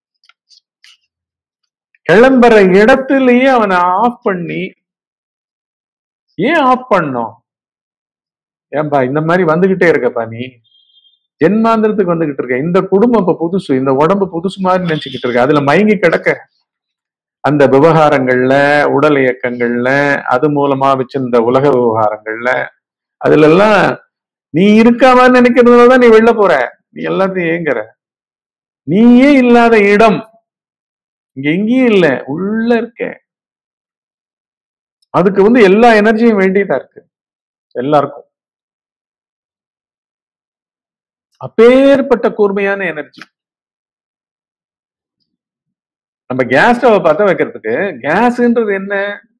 கிளம்புற இடத்துலயே அவனை ஆஃப் பண்ணி ஏன் ஆஃப் பண்ணோம் ஏன்பா இந்த மாதிரி வந்துகிட்டே இருக்கப்பா நீ ஜென்மாந்திரத்துக்கு வந்துகிட்டு இருக்க இந்த குடும்பம் இப்ப புதுசு இந்த உடம்பு புதுசு மாதிரி நினைச்சுக்கிட்டு இருக்க அதுல மயங்கி கிடக்க அந்த விவகாரங்கள்ல உடல் இயக்கங்கள்ல அது மூலமா வச்சிருந்த உலக விவகாரங்கள்ல அதுல எல்லாம் நீ இருக்காம நினைக்கிறதுலதான் நீ வெளில போற நீ எல்லாத்தையும் ஏங்குற நீயே இல்லாத இடம் இங்க எங்கேயும் இல்ல உள்ள இருக்க அதுக்கு வந்து எல்லா எனர்ஜியும் வேண்டியதா இருக்கு எல்லாருக்கும் அப்பேற்பட்ட கூர்மையான எனர்ஜி நம்ம கேஸ் ஸ்டவ் பத்த வைக்கிறதுக்கு கேஸ்ன்றது என்ன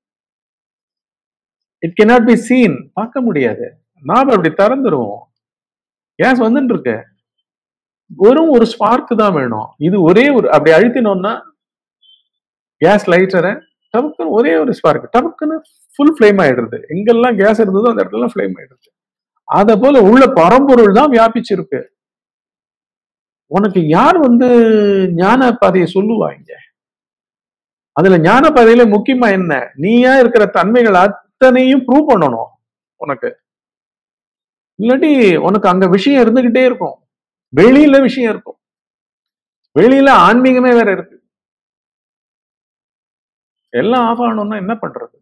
இட் கெனாட் பி சீன் பார்க்க முடியாது நாம அப்படி திறந்துருவோம் கேஸ் வந்துட்டு இருக்கு வெறும் ஒரு ஸ்பார்க் தான் வேணும் இது ஒரே ஒரு அப்படி அழுத்தினோம்னா கேஸ் லைட்டரை டபக்குன்னு ஒரே ஒரு ஸ்பார்க் டபக்குன்னு ஃபுல் ஃப்ளேம் ஆயிடுறது எங்கெல்லாம் கேஸ் இருந்ததோ அந்த இடத்துல ஃப்ளேம் ஆயிடுது அத போல உள்ள பரம்பொருள் தான் வியாபிச்சிருக்கு உனக்கு யார் வந்து ஞான பாதையை சொல்லுவாங்க அதுல ஞான பாதையில முக்கியமா என்ன நீயா இருக்கிற தன்மைகள் அத்தனையும் ப்ரூவ் பண்ணணும் உனக்கு இல்லாட்டி உனக்கு அங்க விஷயம் இருந்துகிட்டே இருக்கும் வெளியில விஷயம் இருக்கும் வெளியில ஆன்மீகமே வேற இருக்கு எல்லாம் ஆஃப் ஆகணும்னா என்ன பண்றது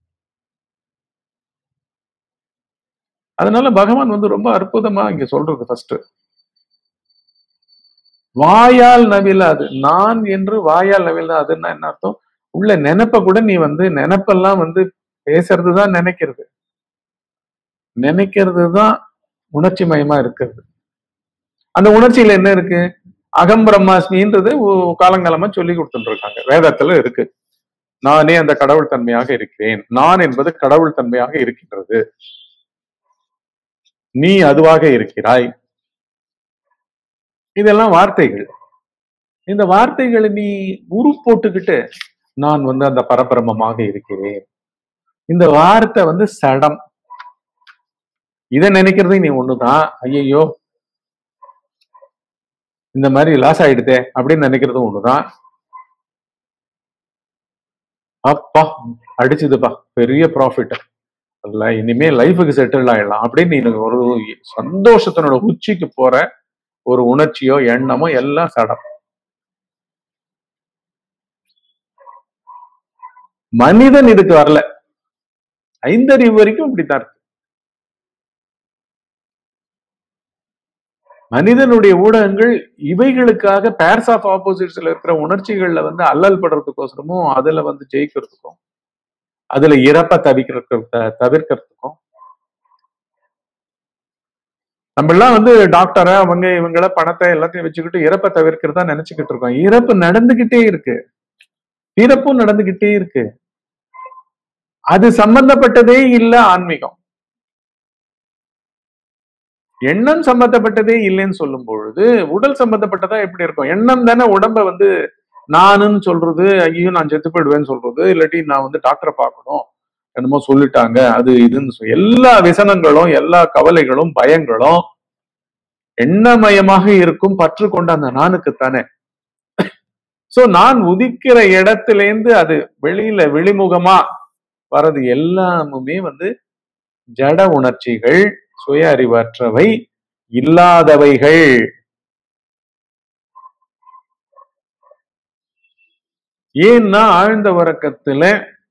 அதனால பகவான் வந்து ரொம்ப அற்புதமா இங்க சொல்றது ஃபர்ஸ்ட் வாயால் நவிலாது நான் என்று வாயால் நவிலாதுன்னா என்ன அர்த்தம் உள்ள நினைப்ப கூட நீ வந்து நினைப்பெல்லாம் வந்து பேசுறது தான் நினைக்கிறது நினைக்கிறது தான் உணர்ச்சி மயமா இருக்கிறது அந்த உணர்ச்சியில என்ன இருக்கு அகம் பிரம்மாஸ்மின்றது ஒ- காலங்காலமா சொல்லி கொடுத்துட்டு இருக்காங்க வேதத்துல இருக்கு நானே அந்த கடவுள் தன்மையாக இருக்கிறேன் நான் என்பது கடவுள் தன்மையாக இருக்கின்றது நீ அதுவாக இருக்கிறாய் இதெல்லாம் வார்த்தைகள் இந்த வார்த்தைகளை நீ உரு போட்டுக்கிட்டு நான் வந்து அந்த பரபிரமமாக இருக்கிறேன் இந்த வார்த்தை வந்து சடம் இதை நினைக்கிறது நீ ஒண்ணுதான் ஐயையோ இந்த மாதிரி லாஸ் ஆயிடுதே அப்படின்னு நினைக்கிறது ஒண்ணுதான் அப்பா அடிச்சுதுப்பா பெரிய ப்ராஃபிட் இல்ல இனிமே லைஃபுக்கு செட்டில் ஆயிடலாம் அப்படின்னு நீ ஒரு சந்தோஷத்தினோட உச்சிக்கு போற ஒரு உணர்ச்சியோ எண்ணமோ எல்லாம் சடம் மனிதன் இதுக்கு வரல ஐந்தறிவு வரைக்கும் இப்படித்தான் இருக்கு மனிதனுடைய ஊடகங்கள் இவைகளுக்காக பேர்ஸ் ஆஃப் ஆப்போசிட்ஸ்ல இருக்கிற உணர்ச்சிகள்ல வந்து அல்லல் படுறதுக்கோசரமும் அதுல வந்து ஜெயிக்கிறதுக்கும் அதுல இறப்ப தவிக்கிறதுக்கு த- தவிர்க்கிறதுக்கும் நம்ம எல்லாம் வந்து டாக்டரை அவங்க இவங்கள பணத்தை எல்லாத்தையும் வச்சுக்கிட்டு இறப்பை தவிர்க்கிறதா நினைச்சுக்கிட்டு இருக்கோம் இறப்பு நடந்துகிட்டே இருக்கு பிறப்பும் நடந்துகிட்டே இருக்கு அது சம்பந்தப்பட்டதே இல்ல ஆன்மீகம் எண்ணம் சம்பந்தப்பட்டதே இல்லைன்னு சொல்லும் பொழுது உடல் சம்பந்தப்பட்டதா எப்படி இருக்கும் எண்ணம் தானே உடம்ப வந்து நானுன்னு சொல்றது ஐயோ நான் செத்து போயிடுவேன்னு சொல்றது இல்லாட்டி நான் வந்து டாக்டரை பார்க்கணும் என்னமோ சொல்லிட்டாங்க அது இதுன்னு சொல்லி எல்லா விசனங்களும் எல்லா கவலைகளும் பயங்களும் எண்ணமயமாக இருக்கும் பற்று கொண்ட அந்த நானுக்குத்தானே சோ நான் உதிக்கிற இடத்திலேந்து அது வெளியில வெளிமுகமா வர்றது எல்லாமுமே வந்து ஜட உணர்ச்சிகள் சுய அறிவற்றவை இல்லாதவைகள் ஏன்னா ஆழ்ந்த உறக்கத்துல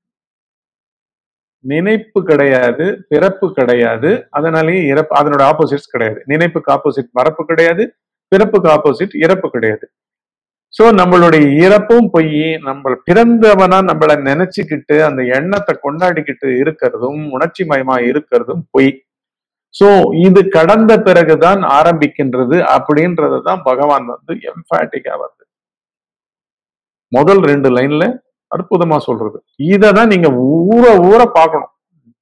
நினைப்பு கிடையாது பிறப்பு கிடையாது அதனாலேயே இறப்பு அதனோட ஆப்போசிட்ஸ் கிடையாது நினைப்புக்கு ஆப்போசிட் மறப்பு கிடையாது பிறப்புக்கு ஆப்போசிட் இறப்பு கிடையாது சோ நம்மளுடைய இறப்பும் பொய் நம்ம பிறந்தவனா நம்மள நினைச்சுக்கிட்டு அந்த எண்ணத்தை கொண்டாடிக்கிட்டு இருக்கிறதும் உணர்ச்சி மயமா இருக்கிறதும் பொய் சோ இது கடந்த பிறகுதான் ஆரம்பிக்கின்றது அப்படின்றது தான் பகவான் வந்து எம்பாட்டிக்கா வருது முதல் ரெண்டு லைன்ல அற்புதமா சொல்றது இத தான் நீங்க ஊற ஊற பார்க்கணும்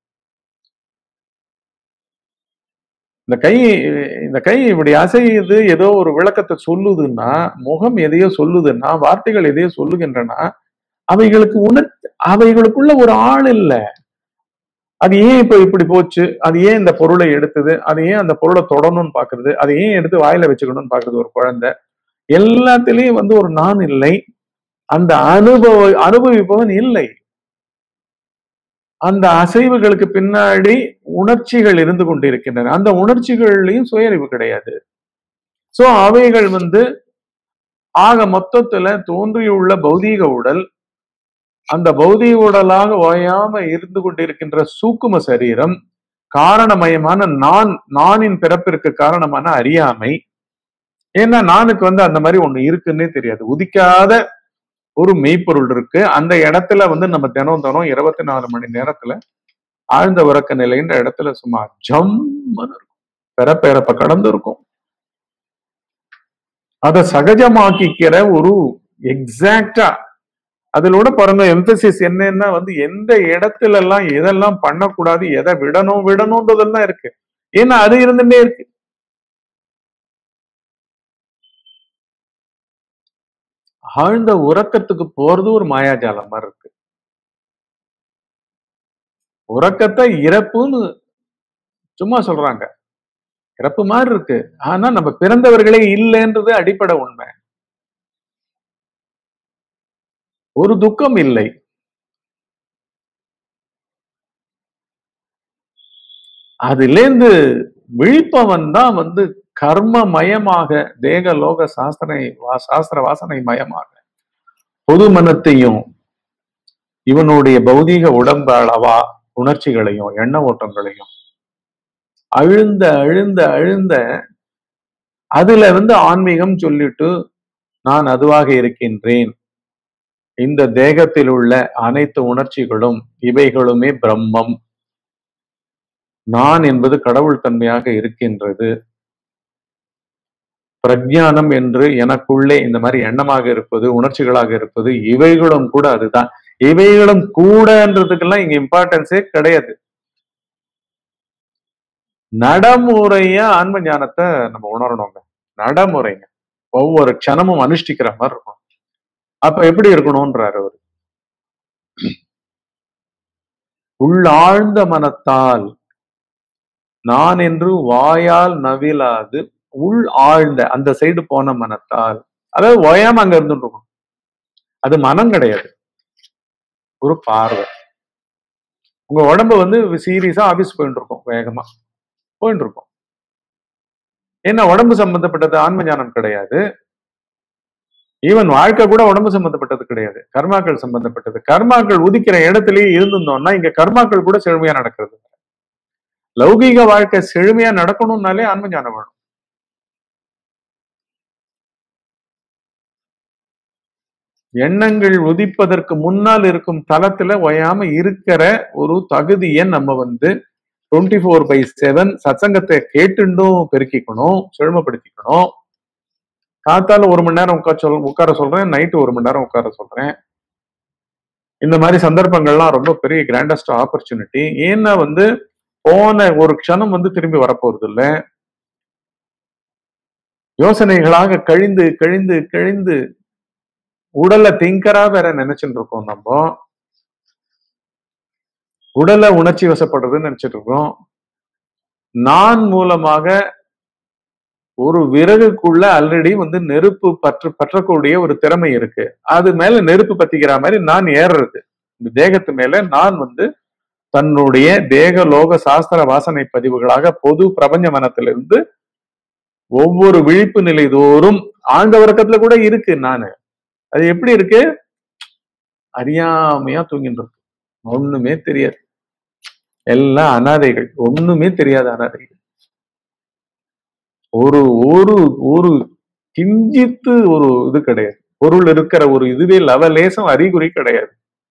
இந்த கை இந்த கை இப்படி அசையுது ஏதோ ஒரு விளக்கத்தை சொல்லுதுன்னா முகம் எதையோ சொல்லுதுன்னா வார்த்தைகள் எதையோ சொல்லுகின்றன அவைகளுக்கு உணர் அவைகளுக்குள்ள ஒரு ஆள் இல்ல அது ஏன் இப்ப இப்படி போச்சு அது ஏன் இந்த பொருளை எடுத்தது அது ஏன் அந்த பொருளை தொடணும்னு பாக்குறது அதை ஏன் எடுத்து வாயில வச்சுக்கணும்னு பாக்குறது ஒரு குழந்தை எல்லாத்துலயும் வந்து ஒரு நான் இல்லை அந்த அனுபவ அனுபவிப்பவன் இல்லை அந்த அசைவுகளுக்கு பின்னாடி உணர்ச்சிகள் இருந்து கொண்டிருக்கின்றன அந்த உணர்ச்சிகள்லயும் சுயறிவு கிடையாது சோ அவைகள் வந்து ஆக மொத்தத்துல தோன்றியுள்ள பௌதீக உடல் அந்த பௌதீக உடலாக ஓயாம இருந்து கொண்டிருக்கின்ற சூக்கும சரீரம் காரணமயமான நான் நானின் பிறப்பிற்கு காரணமான அறியாமை ஏன்னா நானுக்கு வந்து அந்த மாதிரி ஒண்ணு இருக்குன்னே தெரியாது உதிக்காத ஒரு மெய்ப்பொருள் இருக்கு அந்த இடத்துல வந்து நம்ம தினம் தினம் இருபத்தி நாலு மணி நேரத்துல ஆழ்ந்த உறக்க நிலைன்ற இடத்துல சும்மா ஜம்முன்னு இருக்கும் பிறப்ப இறப்ப கடந்து இருக்கும் அதை சகஜமாக்கிக்கிற ஒரு எக்ஸாக்டா அதிலோட பாருங்க எம்பசிஸ் என்னன்னா வந்து எந்த இடத்துல எல்லாம் எதெல்லாம் பண்ணக்கூடாது எதை விடணும் விடணும்ன்றதெல்லாம் இருக்கு ஏன்னா அது இருந்துட்டே இருக்கு ஆழ்ந்த உறக்கத்துக்கு போறது ஒரு மாயாஜாலம் மாதிரி இருக்கு உறக்கத்தை இறப்புன்னு சும்மா சொல்றாங்க இறப்பு மாதிரி இருக்கு ஆனா நம்ம பிறந்தவர்களே இல்லைன்றது அடிப்படை உண்மை ஒரு துக்கம் இல்லை அதிலேந்து விழிப்பவன் தான் வந்து கர்மமயமாக தேக லோக சாஸ்திரை வா- சாஸ்திர வாசனை மயமாக பொது மனத்தையும் இவனுடைய பௌதீக உடம்பு அளவா உணர்ச்சிகளையும் எண்ண ஓட்டங்களையும் அழுந்த அழுந்த அழுந்த அதுல வந்து ஆன்மீகம் சொல்லிட்டு நான் அதுவாக இருக்கின்றேன் இந்த தேகத்தில் உள்ள அனைத்து உணர்ச்சிகளும் இவைகளுமே பிரம்மம் நான் என்பது கடவுள் தன்மையாக இருக்கின்றது பிரஜானம் என்று எனக்குள்ளே இந்த மாதிரி எண்ணமாக இருப்பது உணர்ச்சிகளாக இருப்பது இவைகளும் கூட அதுதான் இவைகளும் கூடன்றதுக்கெல்லாம் இங்க இம்பார்ட்டன்ஸே கிடையாது நடைமுறையா ஆன்ம ஞானத்தை நம்ம உணரணுங்க நடைமுறைங்க ஒவ்வொரு க்ஷணமும் அனுஷ்டிக்கிற மாதிரி இருக்கும் அப்ப எப்படி இருக்கணும்ன்றாரு அவர் உள்ளாழ்ந்த மனத்தால் நான் என்று வாயால் நவிலாது உள் ஆழ்ந்த அந்த சைடு போன மனத்தால் அதாவது ஓயாம அங்க இருந்துட்டு இருக்கும் அது மனம் கிடையாது ஒரு பார்வை உங்க உடம்பு வந்து சீரியஸா ஆபீஸ் போயிட்டு இருக்கும் வேகமா போயிட்டு இருக்கும் ஏன்னா உடம்பு சம்பந்தப்பட்டது ஆன்ம ஞானம் கிடையாது ஈவன் வாழ்க்கை கூட உடம்பு சம்பந்தப்பட்டது கிடையாது கர்மாக்கள் சம்பந்தப்பட்டது கர்மாக்கள் உதிக்கிற இடத்துலயே இருந்திருந்தோம்னா இங்க கர்மாக்கள் கூட செழுமையா நடக்கிறது லௌகீக வாழ்க்கை செழுமையா நடக்கணும்னாலே ஆன்ம ஞானம் வேணும் எண்ணங்கள் உதிப்பதற்கு முன்னால் இருக்கும் தளத்துல ஒயாம இருக்கிற ஒரு தகுதியை நம்ம வந்து டுவெண்ட்டி ஃபோர் பை செவன் சத்சங்கத்தை கேட்டுண்டும் பெருக்கிக்கணும் செழுமைப்படுத்திக்கணும் காத்தால ஒரு மணி நேரம் உட்கார சொல் உட்கார சொல்றேன் நைட்டு ஒரு மணி நேரம் உட்கார சொல்றேன் இந்த மாதிரி சந்தர்ப்பங்கள்லாம் ரொம்ப பெரிய கிராண்டஸ்ட் ஆப்பர்ச்சுனிட்டி ஏன்னா வந்து போன ஒரு க்ஷணம் வந்து திரும்பி வரப்போறது இல்ல யோசனைகளாக கழிந்து கழிந்து கழிந்து உடலை திங்கரா வேற நினைச்சுட்டு இருக்கோம் நம்ம உடலை உணர்ச்சி வசப்படுறதுன்னு நினைச்சிட்டு இருக்கோம் நான் மூலமாக ஒரு விறகுக்குள்ள ஆல்ரெடி வந்து நெருப்பு பற்று பற்றக்கூடிய ஒரு திறமை இருக்கு அது மேல நெருப்பு பத்திக்கிற மாதிரி நான் ஏறுறது இந்த தேகத்து மேல நான் வந்து தன்னுடைய தேக லோக சாஸ்திர வாசனை பதிவுகளாக பொது பிரபஞ்ச மனத்திலிருந்து ஒவ்வொரு விழிப்பு நிலை தோறும் ஆழ்ந்த உறக்கத்துல கூட இருக்கு நானு அது எப்படி இருக்கு அறியாமையா தூங்கிட்டு இருக்கு ஒண்ணுமே தெரியாது எல்லாம் அனாதைகள் ஒண்ணுமே தெரியாத அனாதைகள் ஒரு ஒரு ஒரு கிஞ்சித்து ஒரு இது கிடையாது பொருள் இருக்கிற ஒரு இதுவே லவலேசம் அறிகுறி கிடையாது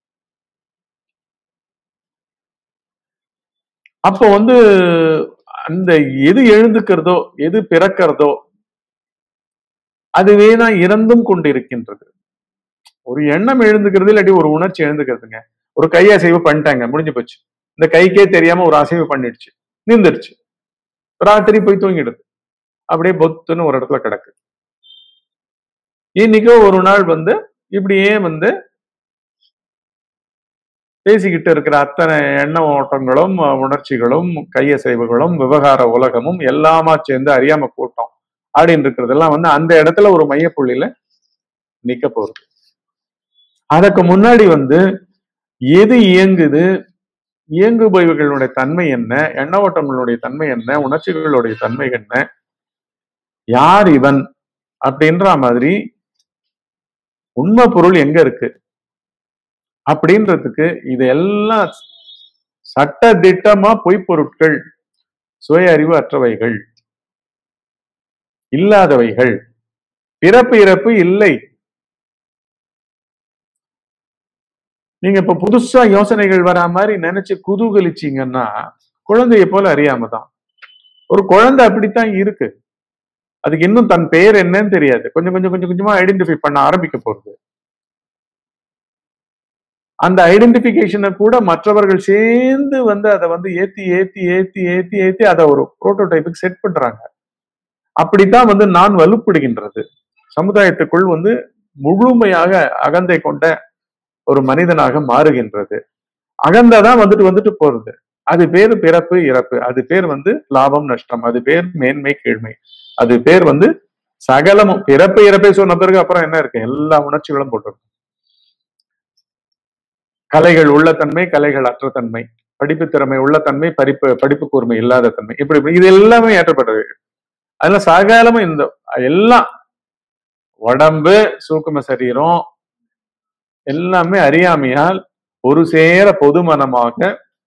அப்போ வந்து அந்த எது எழுந்துக்கிறதோ எது பிறக்கிறதோ அதுவே தான் இறந்தும் கொண்டிருக்கின்றது ஒரு எண்ணம் எழுந்துக்கிறது இல்லாட்டி ஒரு உணர்ச்சி எழுந்துக்கிறதுங்க ஒரு கை அசைவு பண்ணிட்டாங்க முடிஞ்சு போச்சு இந்த கைக்கே தெரியாம ஒரு அசைவு பண்ணிடுச்சு நின்றுடுச்சு ராத்திரி போய் தூங்கிடுது அப்படியே பொத்துன்னு ஒரு இடத்துல கிடக்கு இன்னைக்கோ ஒரு நாள் வந்து இப்படியே வந்து பேசிக்கிட்டு இருக்கிற அத்தனை எண்ண ஓட்டங்களும் உணர்ச்சிகளும் கையசைவுகளும் விவகார உலகமும் எல்லாமா சேர்ந்து அறியாம கூட்டம் அப்படின்னு இருக்கிறதெல்லாம் வந்து அந்த இடத்துல ஒரு மையப்புள்ளியில நிக்க போகுது அதற்கு முன்னாடி வந்து எது இயங்குது இயங்குபவைகளுடைய தன்மை என்ன எண்ண ஓட்டங்களுடைய தன்மை என்ன உணர்ச்சிகளுடைய தன்மை என்ன யார் இவன் அப்படின்ற மாதிரி உண்மை பொருள் எங்க இருக்கு அப்படின்றதுக்கு இது எல்லாம் சட்ட திட்டமா பொய்ப்பொருட்கள் சுய அறிவு அற்றவைகள் இல்லாதவைகள் பிறப்பு இறப்பு இல்லை நீங்க இப்ப புதுசா யோசனைகள் வரா மாதிரி நினைச்சு குதூகலிச்சீங்கன்னா குழந்தைய போல அறியாம தான் ஒரு குழந்தை அப்படித்தான் இருக்கு அதுக்கு இன்னும் தன் பெயர் என்னன்னு தெரியாது கொஞ்சம் கொஞ்சம் கொஞ்சம் கொஞ்சமா ஐடென்டிஃபை பண்ண ஆரம்பிக்க போகுது அந்த ஐடென்டிபிகேஷனை கூட மற்றவர்கள் சேர்ந்து வந்து அதை வந்து ஏத்தி ஏத்தி ஏத்தி ஏத்தி ஏத்தி அதை ஒரு புரோட்டோடைப்புக்கு செட் பண்றாங்க அப்படித்தான் வந்து நான் வலுப்படுகின்றது சமுதாயத்துக்குள் வந்து முழுமையாக அகந்தை கொண்ட ஒரு மனிதனாக மாறுகின்றது அகந்தை தான் வந்துட்டு வந்துட்டு போறது அது பேர் பிறப்பு இறப்பு அது பேர் வந்து லாபம் நஷ்டம் அது பேர் மேன்மை கீழ்மை அது பேர் வந்து சகலமும் பிறப்பு இறப்பை சொன்ன பிறகு அப்புறம் என்ன இருக்கு எல்லா உணர்ச்சிகளும் போட்டிருக்கும் கலைகள் உள்ள தன்மை கலைகள் அற்ற தன்மை படிப்பு திறமை உள்ள தன்மை படிப்பு படிப்பு கூர்மை இல்லாத தன்மை இப்படி இப்படி இது எல்லாமே ஏற்றப்பட்டது அதுல சகலமும் இந்த எல்லாம் உடம்பு சூக்கும சரீரம் எல்லாமே அறியாமையால் ஒரு சேர பொதுமனமாக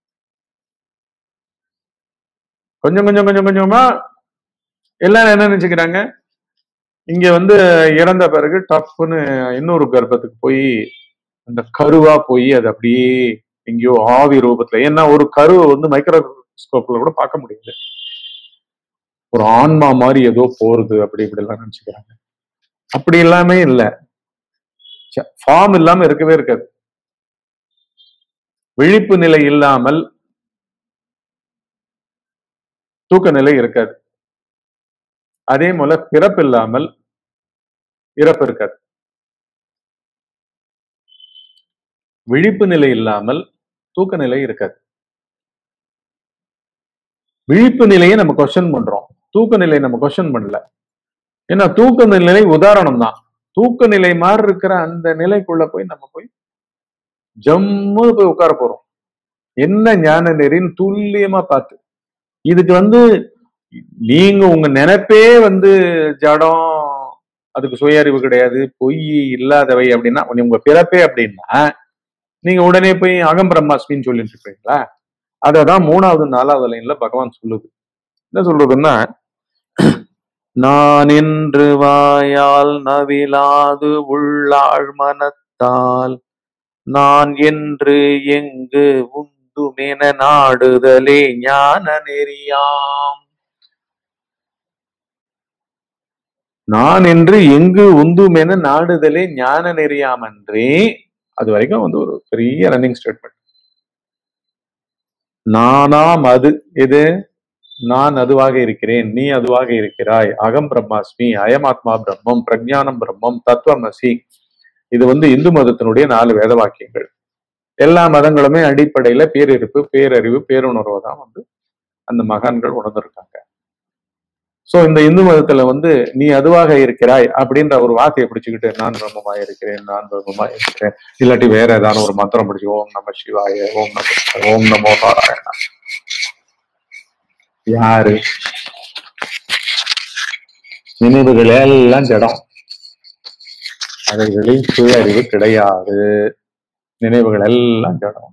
கொஞ்சம் கொஞ்சம் கொஞ்சம் கொஞ்சமா எல்லாரும் என்ன நினைச்சுக்கிறாங்க இங்க வந்து இறந்த பிறகு டஃப்னு இன்னொரு கர்ப்பத்துக்கு போய் அந்த கருவா போய் அது அப்படியே எங்கேயோ ஆவி ரூபத்துல ஏன்னா ஒரு கருவை வந்து மைக்ரோ மைக்ரோஸ்கோப்ல கூட பார்க்க முடியுது ஒரு ஆன்மா மாதிரி ஏதோ போறது அப்படி இப்படி எல்லாம் நினைச்சுக்கிறாங்க அப்படி எல்லாமே இல்ல ஃபார்ம் இல்லாம இருக்கவே இருக்காது விழிப்பு நிலை இல்லாமல் தூக்க நிலை இருக்காது அதே போல பிறப்பு இல்லாமல் இறப்பு இருக்காது விழிப்பு நிலை இல்லாமல் தூக்க நிலை இருக்காது விழிப்பு நிலையை நம்ம கொஸ்டின் பண்றோம் தூக்க நிலையை நம்ம கொஸ்டின் பண்ணல ஏன்னா தூக்க நிலை உதாரணம் தான் தூக்க நிலை மாதிரி இருக்கிற அந்த நிலைக்குள்ள போய் நம்ம போய் ஜம்மு போய் உட்கார போறோம் என்ன ஞான நெறின்னு துல்லியமா பார்த்து இதுக்கு வந்து நீங்க உங்க நினைப்பே வந்து ஜடம் அதுக்கு சுய அறிவு கிடையாது பொய் இல்லாதவை அப்படின்னா உங்க பிறப்பே அப்படின்னா நீங்க உடனே போய் அகம் பிரம்மாஸ்மின்னு சொல்லிட்டு இருப்பீங்களா அததான் மூணாவது நாலாவது லைன்ல பகவான் சொல்லுது என்ன சொல்றதுன்னா நான் என்று வாயால் நவிலாது உள்ளாழ் மனத்தால் நான் என்று எங்கு உந்துமென நாடுதலே ஞான நெறியாம் நான் என்று எங்கு உந்துமென நாடுதலே ஞான நெறியாமன்றே அது வரைக்கும் வந்து ஒரு பெரிய ரன்னிங் ஸ்டேட்மெண்ட் நானாம் அது எது நான் அதுவாக இருக்கிறேன் நீ அதுவாக இருக்கிறாய் அகம் பிரம்மாஸ்மி அயமாத்மா பிரம்மம் பிரஜானம் பிரம்மம் தத்துவமசி இது வந்து இந்து மதத்தினுடைய நாலு வேத வாக்கியங்கள் எல்லா மதங்களுமே அடிப்படையில பேரிருப்பு பேரறிவு பேருணர்வு தான் வந்து அந்த மகான்கள் உணர்ந்திருக்காங்க சோ இந்த இந்து மதத்துல வந்து நீ அதுவாக இருக்கிறாய் அப்படின்ற ஒரு வார்த்தையை பிடிச்சுக்கிட்டு நான் பிரம்மமாய் இருக்கிறேன் நான் பிரம்மமாய் இருக்கிறேன் இல்லாட்டி வேற ஏதாவது ஒரு மந்திரம் பிடிச்சி ஓம் நம சிவாய ஓம் நம ஓம் நமோ நாராயணா யாரு நினைவுகள் எல்லாம் ஜடம் அவைகளில் சுய அறிவு கிடையாது நினைவுகள் எல்லாம் ஜடம்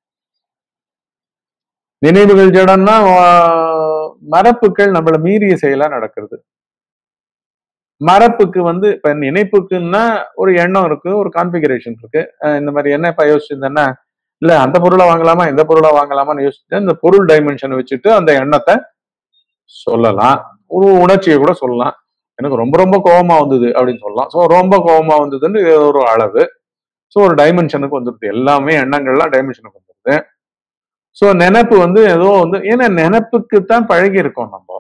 நினைவுகள் ஜடம்னா மரப்புகள் நம்மள மீறிய செயலா நடக்கிறது மரப்புக்கு வந்து இப்ப நினைப்புக்குன்னா ஒரு எண்ணம் இருக்கு ஒரு கான்பிகரேஷன் இருக்கு இந்த மாதிரி என்ன இப்ப யோசிச்சிருந்தேன்னா இல்ல அந்த பொருளை வாங்கலாமா இந்த பொருளை வாங்கலாமான்னு யோசிச்சு இந்த பொருள் டைமென்ஷனை வச்சுட்டு அந்த எண்ணத்தை சொல்லலாம் ஒரு உணர்ச்சியை கூட சொல்லலாம் எனக்கு ரொம்ப ரொம்ப கோபமா வந்தது அப்படின்னு சொல்லலாம் ஸோ ரொம்ப கோபமா வந்ததுன்னு ஒரு அளவு ஸோ ஒரு டைமென்ஷனுக்கு வந்துருது எல்லாமே எண்ணங்கள்லாம் டைமென்ஷனுக்கு வந்துருது ஸோ நினப்பு வந்து ஏதோ வந்து ஏன்னா நினப்புக்கு தான் பழகி இருக்கோம் நம்ம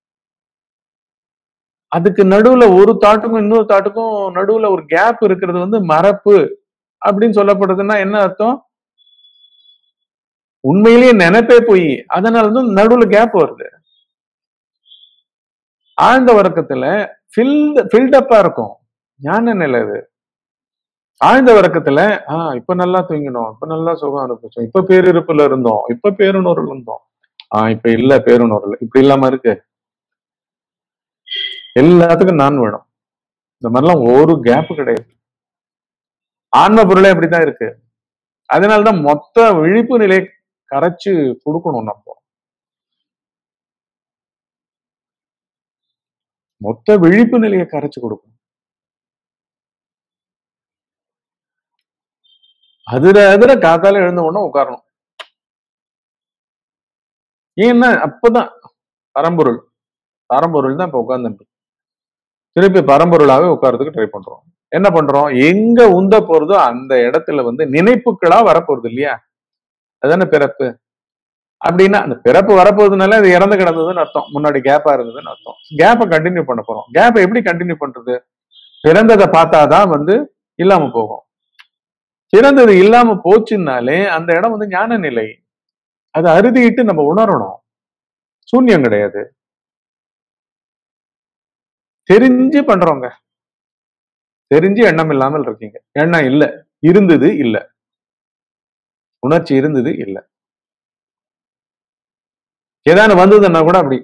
அதுக்கு நடுவுல ஒரு தாட்டுக்கும் இன்னொரு தாட்டுக்கும் நடுவுல ஒரு கேப் இருக்கிறது வந்து மரப்பு அப்படின்னு சொல்லப்படுதுன்னா என்ன அர்த்தம் உண்மையிலேயே நினைப்பே போய் அதனால வந்து நடுவுல கேப் வருது ஆழ்ந்த வர்க்கத்துல ஃபில்டப்பா இருக்கும் ஞான நிலை அது ஆழ்ந்த வர்க்கத்துல ஆஹ் இப்ப நல்லா தூங்கினோம் இப்ப நல்லா சுகம் அனுப்பிச்சோம் இப்ப பேரிருப்புல இருந்தோம் இப்ப பேருணர்வுல இருந்தோம் ஆஹ் இப்ப இல்ல பேருணர்வுல இப்படி இல்லாம இருக்கு எல்லாத்துக்கும் நான் வேணும் இந்த மாதிரிலாம் ஒரு கேப் கிடையாது ஆன்ம பொருளே அப்படித்தான் இருக்கு அதனாலதான் மொத்த விழிப்பு நிலை கரைச்சு கொடுக்கணும் நம்ம மொத்த விழிப்பு நிலையை கரைச்சு கொடுக்கணும் அதுல அதுல காத்தால எழுந்த உடனே உட்காரணும் ஏன்னா அப்பதான் பரம்பொருள் பரம்பொருள் தான் இப்ப உட்கார்ந்து திருப்பி பரம்பொருளாவே உட்கார்றதுக்கு ட்ரை பண்றோம் என்ன பண்றோம் எங்க உந்த போறதோ அந்த இடத்துல வந்து நினைப்புகளா வரப்போறது இல்லையா அதுதானே பிறப்பு அப்படின்னா அந்த பிறப்பு வரப்போறதுனால அது இறந்து கிடந்ததுன்னு அர்த்தம் முன்னாடி கேப்பா இருந்ததுன்னு அர்த்தம் கேப்பை கண்டினியூ பண்ண போறோம் கேப்பை எப்படி கண்டினியூ பண்றது பிறந்ததை பார்த்தாதான் வந்து இல்லாம போகும் பிறந்தது இல்லாம போச்சுன்னாலே அந்த இடம் வந்து ஞான நிலை அதை அறுதிட்டு நம்ம உணரணும் சூன்யம் கிடையாது தெரிஞ்சு பண்றோங்க தெரிஞ்சு எண்ணம் இல்லாமல் இருக்கீங்க எண்ணம் இல்ல இருந்தது இல்ல உணர்ச்சி இருந்தது இல்ல ஏதாவது வந்ததுன்னா கூட அப்படி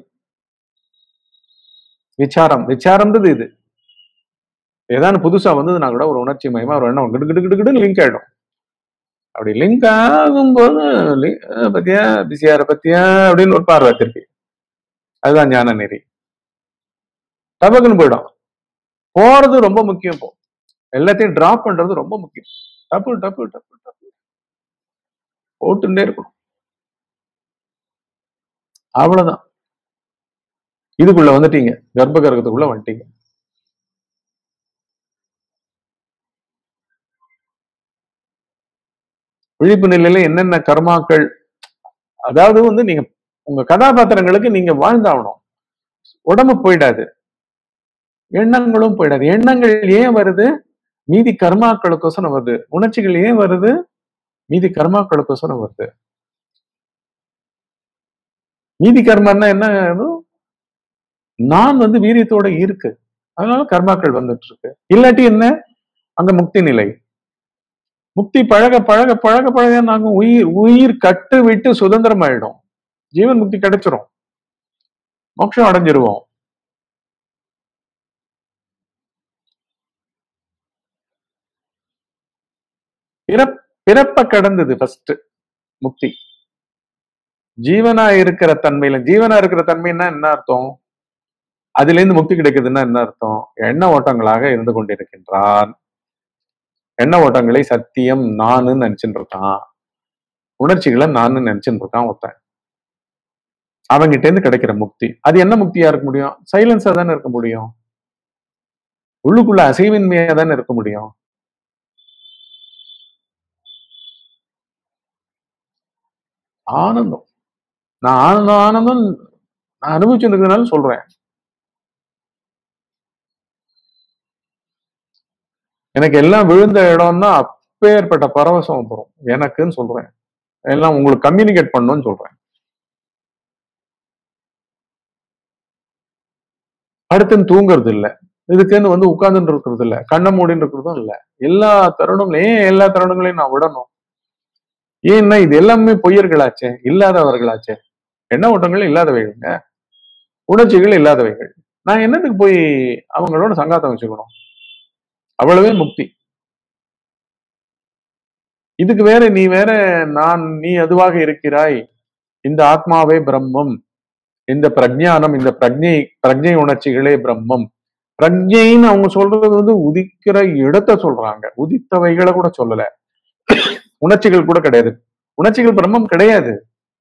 விசாரம் விசாரம்ன்றது இது ஏதாவது புதுசா வந்ததுன்னா கூட ஒரு உணர்ச்சி மயமா ஒரு எண்ணம் கிடு கிடு கிடு கிடு லிங்க் ஆயிடும் அப்படி லிங்க் ஆகும்போது பத்தியா பிசியார பத்தியா அப்படின்னு ஒரு பார்வை திருப்பி அதுதான் ஞான நெறி டபக்குன்னு போயிடும் போறது ரொம்ப முக்கியம் இப்போ எல்லாத்தையும் டிராப் பண்றது ரொம்ப முக்கியம் டப்பு டப்பு டப்பு டப்பு போட்டுட்டே இருக்கணும் அவ்வளவுதான் இதுக்குள்ள வந்துட்டீங்க கர்ப்ப கிரகத்துக்குள்ள வந்துட்டீங்க விழிப்பு நிலையில என்னென்ன கர்மாக்கள் அதாவது வந்து நீங்க உங்க கதாபாத்திரங்களுக்கு நீங்க வாழ்ந்தாகணும் உடம்பு போயிடாது எண்ணங்களும் போயிடாது எண்ணங்கள் ஏன் வருது மீதி கர்மாக்களுக்கோசரம் வருது உணர்ச்சிகள் ஏன் வருது மீதி கர்மாக்களுக்கோசரம் வருது மீதி கர்மான்னா என்ன ஆகும்? நான் வந்து வீரியத்தோட இருக்கு அதனால கர்மாக்கள் வந்துட்டு இருக்கு இல்லாட்டி என்ன அங்க முக்தி நிலை முக்தி பழக பழக பழக பழக நாங்க உயிர் உயிர் கட்டு விட்டு சுதந்திரம் ஆயிடும் ஜீவன் முக்தி கிடைச்சிரும் மோட்சம் அடைஞ்சிருவோம் பிறப் பிறப்ப கடந்தது ஃபர்ஸ்ட் முக்தி ஜீவனா இருக்கிற தன்மையில ஜீவனா இருக்கிற தன்மைன்னா என்ன அர்த்தம் அதுல இருந்து முக்தி கிடைக்குதுன்னா என்ன அர்த்தம் எண்ண ஓட்டங்களாக இருந்து கொண்டிருக்கின்றான் எண்ண ஓட்டங்களை சத்தியம் நானு நினைச்சுட்டு இருக்கான் உணர்ச்சிகளை நானு நினைச்சுட்டு இருக்கான் ஒருத்தன் அவங்கிட்ட இருந்து கிடைக்கிற முக்தி அது என்ன முக்தியா இருக்க முடியும் சைலன்ஸா தானே இருக்க முடியும் உள்ளுக்குள்ள அசைவின்மையா தானே இருக்க முடியும் ஆனந்தம் நான் ஆனந்தம் ஆனந்தம் நான் அனுபவிச்சுருக்கிறதுனால சொல்றேன் எனக்கு எல்லாம் விழுந்த இடம்னா அப்பேற்பட்ட பரவசம் வந்துரும் எனக்குன்னு சொல்றேன் எல்லாம் உங்களுக்கு கம்யூனிகேட் பண்ணணும்னு சொல்றேன் அடுத்துன்னு தூங்குறது இல்ல இதுக்குன்னு வந்து உட்கார்ந்துட்டு இருக்கிறது இல்ல கண்ணை மூடின்னு இருக்கிறதும் இல்ல எல்லா தருணங்களையும் ஏன் எல்லா தருணங்களையும் நான் விடணும் ஏன்னா இது எல்லாமே பொய்யர்களாச்சே இல்லாதவர்களாச்சே எண்ண ஓட்டங்கள் இல்லாதவைகள்ங்க உணர்ச்சிகள் இல்லாதவைகள் நான் என்னத்துக்கு போய் அவங்களோட சங்காத்தம் வச்சுக்கணும் அவ்வளவே முக்தி இதுக்கு வேற நீ வேற நான் நீ அதுவாக இருக்கிறாய் இந்த ஆத்மாவே பிரம்மம் இந்த பிரஜானம் இந்த பிரஜை பிரஜை உணர்ச்சிகளே பிரம்மம் பிரஜைன்னு அவங்க சொல்றது வந்து உதிக்கிற இடத்த சொல்றாங்க உதித்தவைகளை கூட சொல்லல உணர்ச்சிகள் கூட கிடையாது உணர்ச்சிகள் பிரம்மம் கிடையாது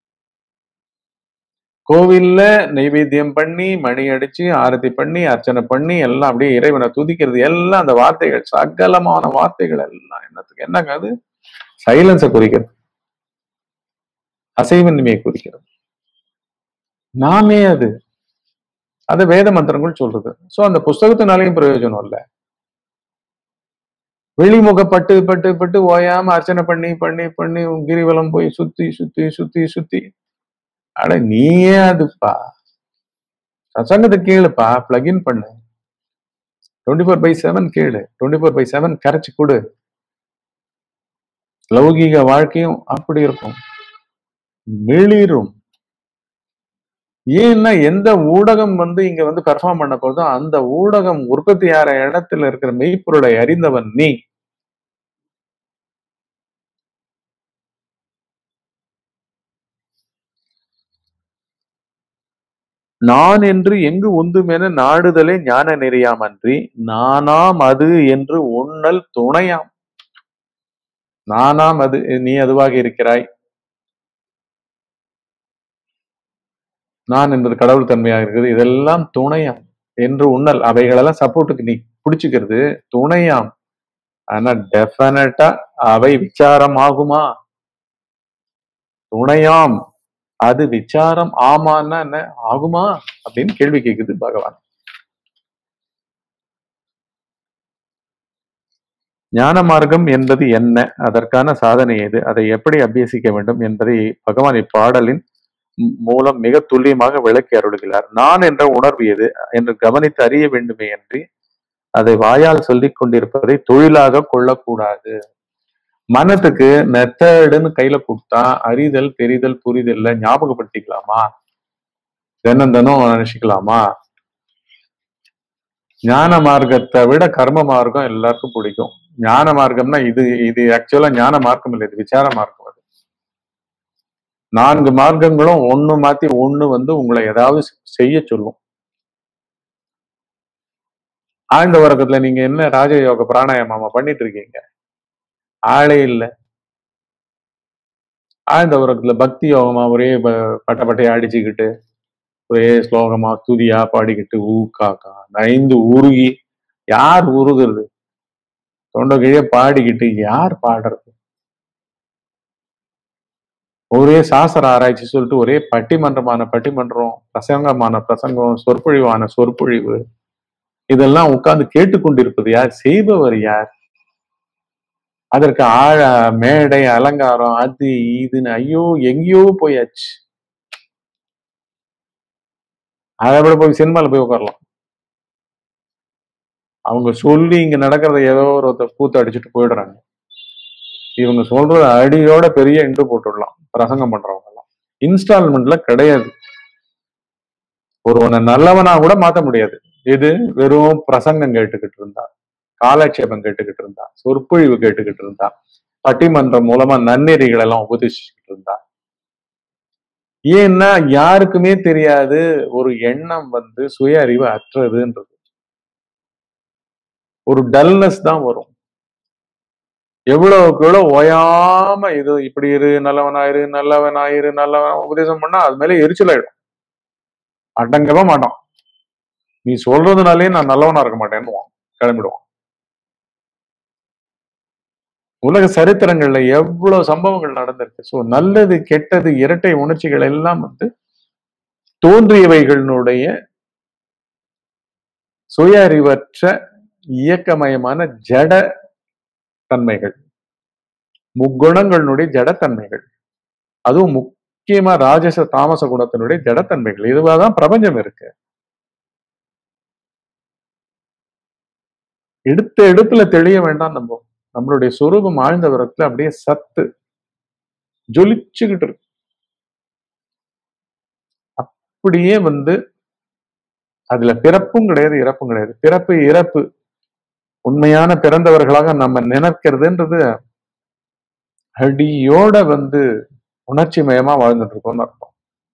கோவில்ல நைவேத்தியம் பண்ணி மணி அடிச்சு ஆரத்தி பண்ணி அர்ச்சனை பண்ணி எல்லாம் அப்படியே இறைவனை துதிக்கிறது எல்லாம் அந்த வார்த்தைகள் சகலமான வார்த்தைகள் எல்லாம் என்னத்துக்கு என்னங்க அது சைலன்ஸை குறிக்கிறது அசைவன்மையை குறிக்கிறது நாமே அது அது வேத மந்திரங்கள் சொல்றது சோ அந்த புஸ்தகத்தினாலையும் பிரயோஜனம் இல்லை வெளிமுகப்பட்டு பட்டு பட்டு ஓயாம அர்ச்சனை பண்ணி பண்ணி பண்ணி உன் கிரிவலம் போய் சுத்தி சுத்தி சுத்தி சுத்தி அட நீயே அதுப்பா சசங்கத்தை கேளுப்பா பிளகின் பண்ணு டுவெண்ட்டி ஃபோர் பை செவன் கேளு டுவெண்ட்டி ஃபோர் பை செவன் கரைச்சு கொடு லௌகீக வாழ்க்கையும் அப்படி இருக்கும் மிளிரும் ஏன்னா எந்த ஊடகம் வந்து இங்க வந்து பெர்ஃபார்ம் பண்ண போதோ அந்த ஊடகம் உற்பத்தி ஆற இடத்துல இருக்கிற மெய்ப்பொருளை அறிந்தவன் நீ நான் என்று எங்கு உந்துமென நாடுதலே ஞான நெறியாமன்றி நானாம் அது என்று உன்னல் துணையாம் நானாம் அது நீ அதுவாக இருக்கிறாய் நான் என்பது கடவுள் தன்மையாக இருக்குது இதெல்லாம் துணையாம் என்று உன்னல் அவைகளெல்லாம் சப்போர்ட்டுக்கு நீ பிடிச்சுக்கிறது துணையாம் ஆனா டெஃபினட்டா அவை விசாரம் ஆகுமா துணையாம் அது விசாரம் ஆமான்னா என்ன ஆகுமா அப்படின்னு கேள்வி கேக்குது பகவான் ஞான மார்க்கம் என்பது என்ன அதற்கான சாதனை எது அதை எப்படி அபியசிக்க வேண்டும் என்பதை பகவான் இப்பாடலின் மூ- மூலம் மிக துல்லியமாக விளக்கி அருளுகிறார் நான் என்ற உணர்வு எது என்று கவனித்து அறிய வேண்டுமே அன்றி அதை வாயால் சொல்லிக் கொண்டிருப்பதை தொழிலாக கொள்ளக்கூடாது மனத்துக்கு மெத்தடுன்னு கையில கொடுத்தா அறிதல் தெரிதல் புரிதல்ல ஞாபகப்படுத்திக்கலாமா தினம் தினம் நினைச்சுக்கலாமா ஞான மார்க்கத்தை விட கர்ம மார்க்கம் எல்லாருக்கும் பிடிக்கும் ஞான மார்க்கம்னா இது இது ஆக்சுவலா ஞான மார்க்கம் இல்லை இது விசார மார்க்கம் அது நான்கு மார்க்கங்களும் ஒண்ணு மாத்தி ஒண்ணு வந்து உங்களை ஏதாவது செய்ய சொல்லும் ஆழ்ந்த உறக்கத்துல நீங்க என்ன ராஜயோக பிராணாயாமமா பண்ணிட்டு இருக்கீங்க ஆளே இல்ல ஆழ்ந்த உறக்கத்துல பக்தி யோகமா ஒரே ப- பட்ட பட்டையா அடிச்சுக்கிட்டு ஒரே ஸ்லோகமா துதியா பாடிக்கிட்டு ஊ காக்கா ஐந்து உருகி யார் உருகுறது தொண்டை கீழே பாடிக்கிட்டு யார் பாடுறது ஒரே சாஸ்திர ஆராய்ச்சி சொல்லிட்டு ஒரே பட்டிமன்றமான பட்டிமன்றம் பிரசங்கமான பிரசங்கம் சொற்பொழிவான சொற்பொழிவு இதெல்லாம் உட்கார்ந்து கேட்டுக்கொண்டிருப்பது யார் செய்பவர் யார் அதற்கு ஆழ மேடை அலங்காரம் அது இதுன்னு ஐயோ எங்கேயோ போயாச்சு அதை விட போய் சினிமால போய் உட்காரலாம் அவங்க சொல்லி இங்க நடக்கிறத ஏதோ ஒரு கூத்து அடிச்சுட்டு போயிடுறாங்க இவங்க சொல்றது அடியோட பெரிய இண்டு போட்டுடலாம் பிரசங்கம் பண்றவங்க எல்லாம் இன்ஸ்டால்மெண்ட்ல கிடையாது ஒருவனை நல்லவனா கூட மாத்த முடியாது இது வெறும் பிரசங்கம் கேட்டுக்கிட்டு இருந்தா காலட்சேபம் கேட்டுக்கிட்டு இருந்தா சொற்பொழிவு கேட்டுக்கிட்டு இருந்தா பட்டிமன்றம் மூலமா நன்னெறிகள் எல்லாம் உபதேசிச்சுக்கிட்டு இருந்தா ஏன்னா யாருக்குமே தெரியாது ஒரு எண்ணம் வந்து சுய அறிவு அற்றதுன்றது ஒரு டல்னஸ் தான் வரும் எவ்வளவுக்கு எவ்வளவு ஓயாம இது இப்படி இரு நல்லவனாயிரு நல்லவனாயிரு நல்லவன் உபதேசம் பண்ணா அது மேல எரிச்சல் ஆயிடும் அடங்கவே மாட்டான் நீ சொல்றதுனாலே நான் நல்லவனா இருக்க மாட்டேன்னுவான் கிளம்பிடுவான் உலக சரித்திரங்கள்ல எவ்வளவு சம்பவங்கள் நடந்திருக்கு சோ நல்லது கெட்டது இரட்டை உணர்ச்சிகள் எல்லாம் வந்து தோன்றியவைகளினுடைய சுய அறிவற்ற இயக்கமயமான ஜட தன்மைகள் முக்குணங்களினுடைய ஜடத்தன்மைகள் அதுவும் முக்கியமா ராஜச தாமச குணத்தினுடைய ஜடத்தன்மைகள் இதுவாதான் பிரபஞ்சம் இருக்கு எடுத்த எடுப்புல தெளிய வேண்டாம் நம்ம நம்மளுடைய சொரூபம் ஆழ்ந்த விரத்துல அப்படியே சத்து ஜொலிச்சுக்கிட்டு இருக்கு அப்படியே வந்து அதுல பிறப்பும் கிடையாது இறப்பும் கிடையாது பிறப்பு இறப்பு உண்மையான பிறந்தவர்களாக நம்ம நினைக்கிறதுன்றது அடியோட வந்து உணர்ச்சி மயமா வாழ்ந்துட்டு இருக்கோம்னு அர்த்தம்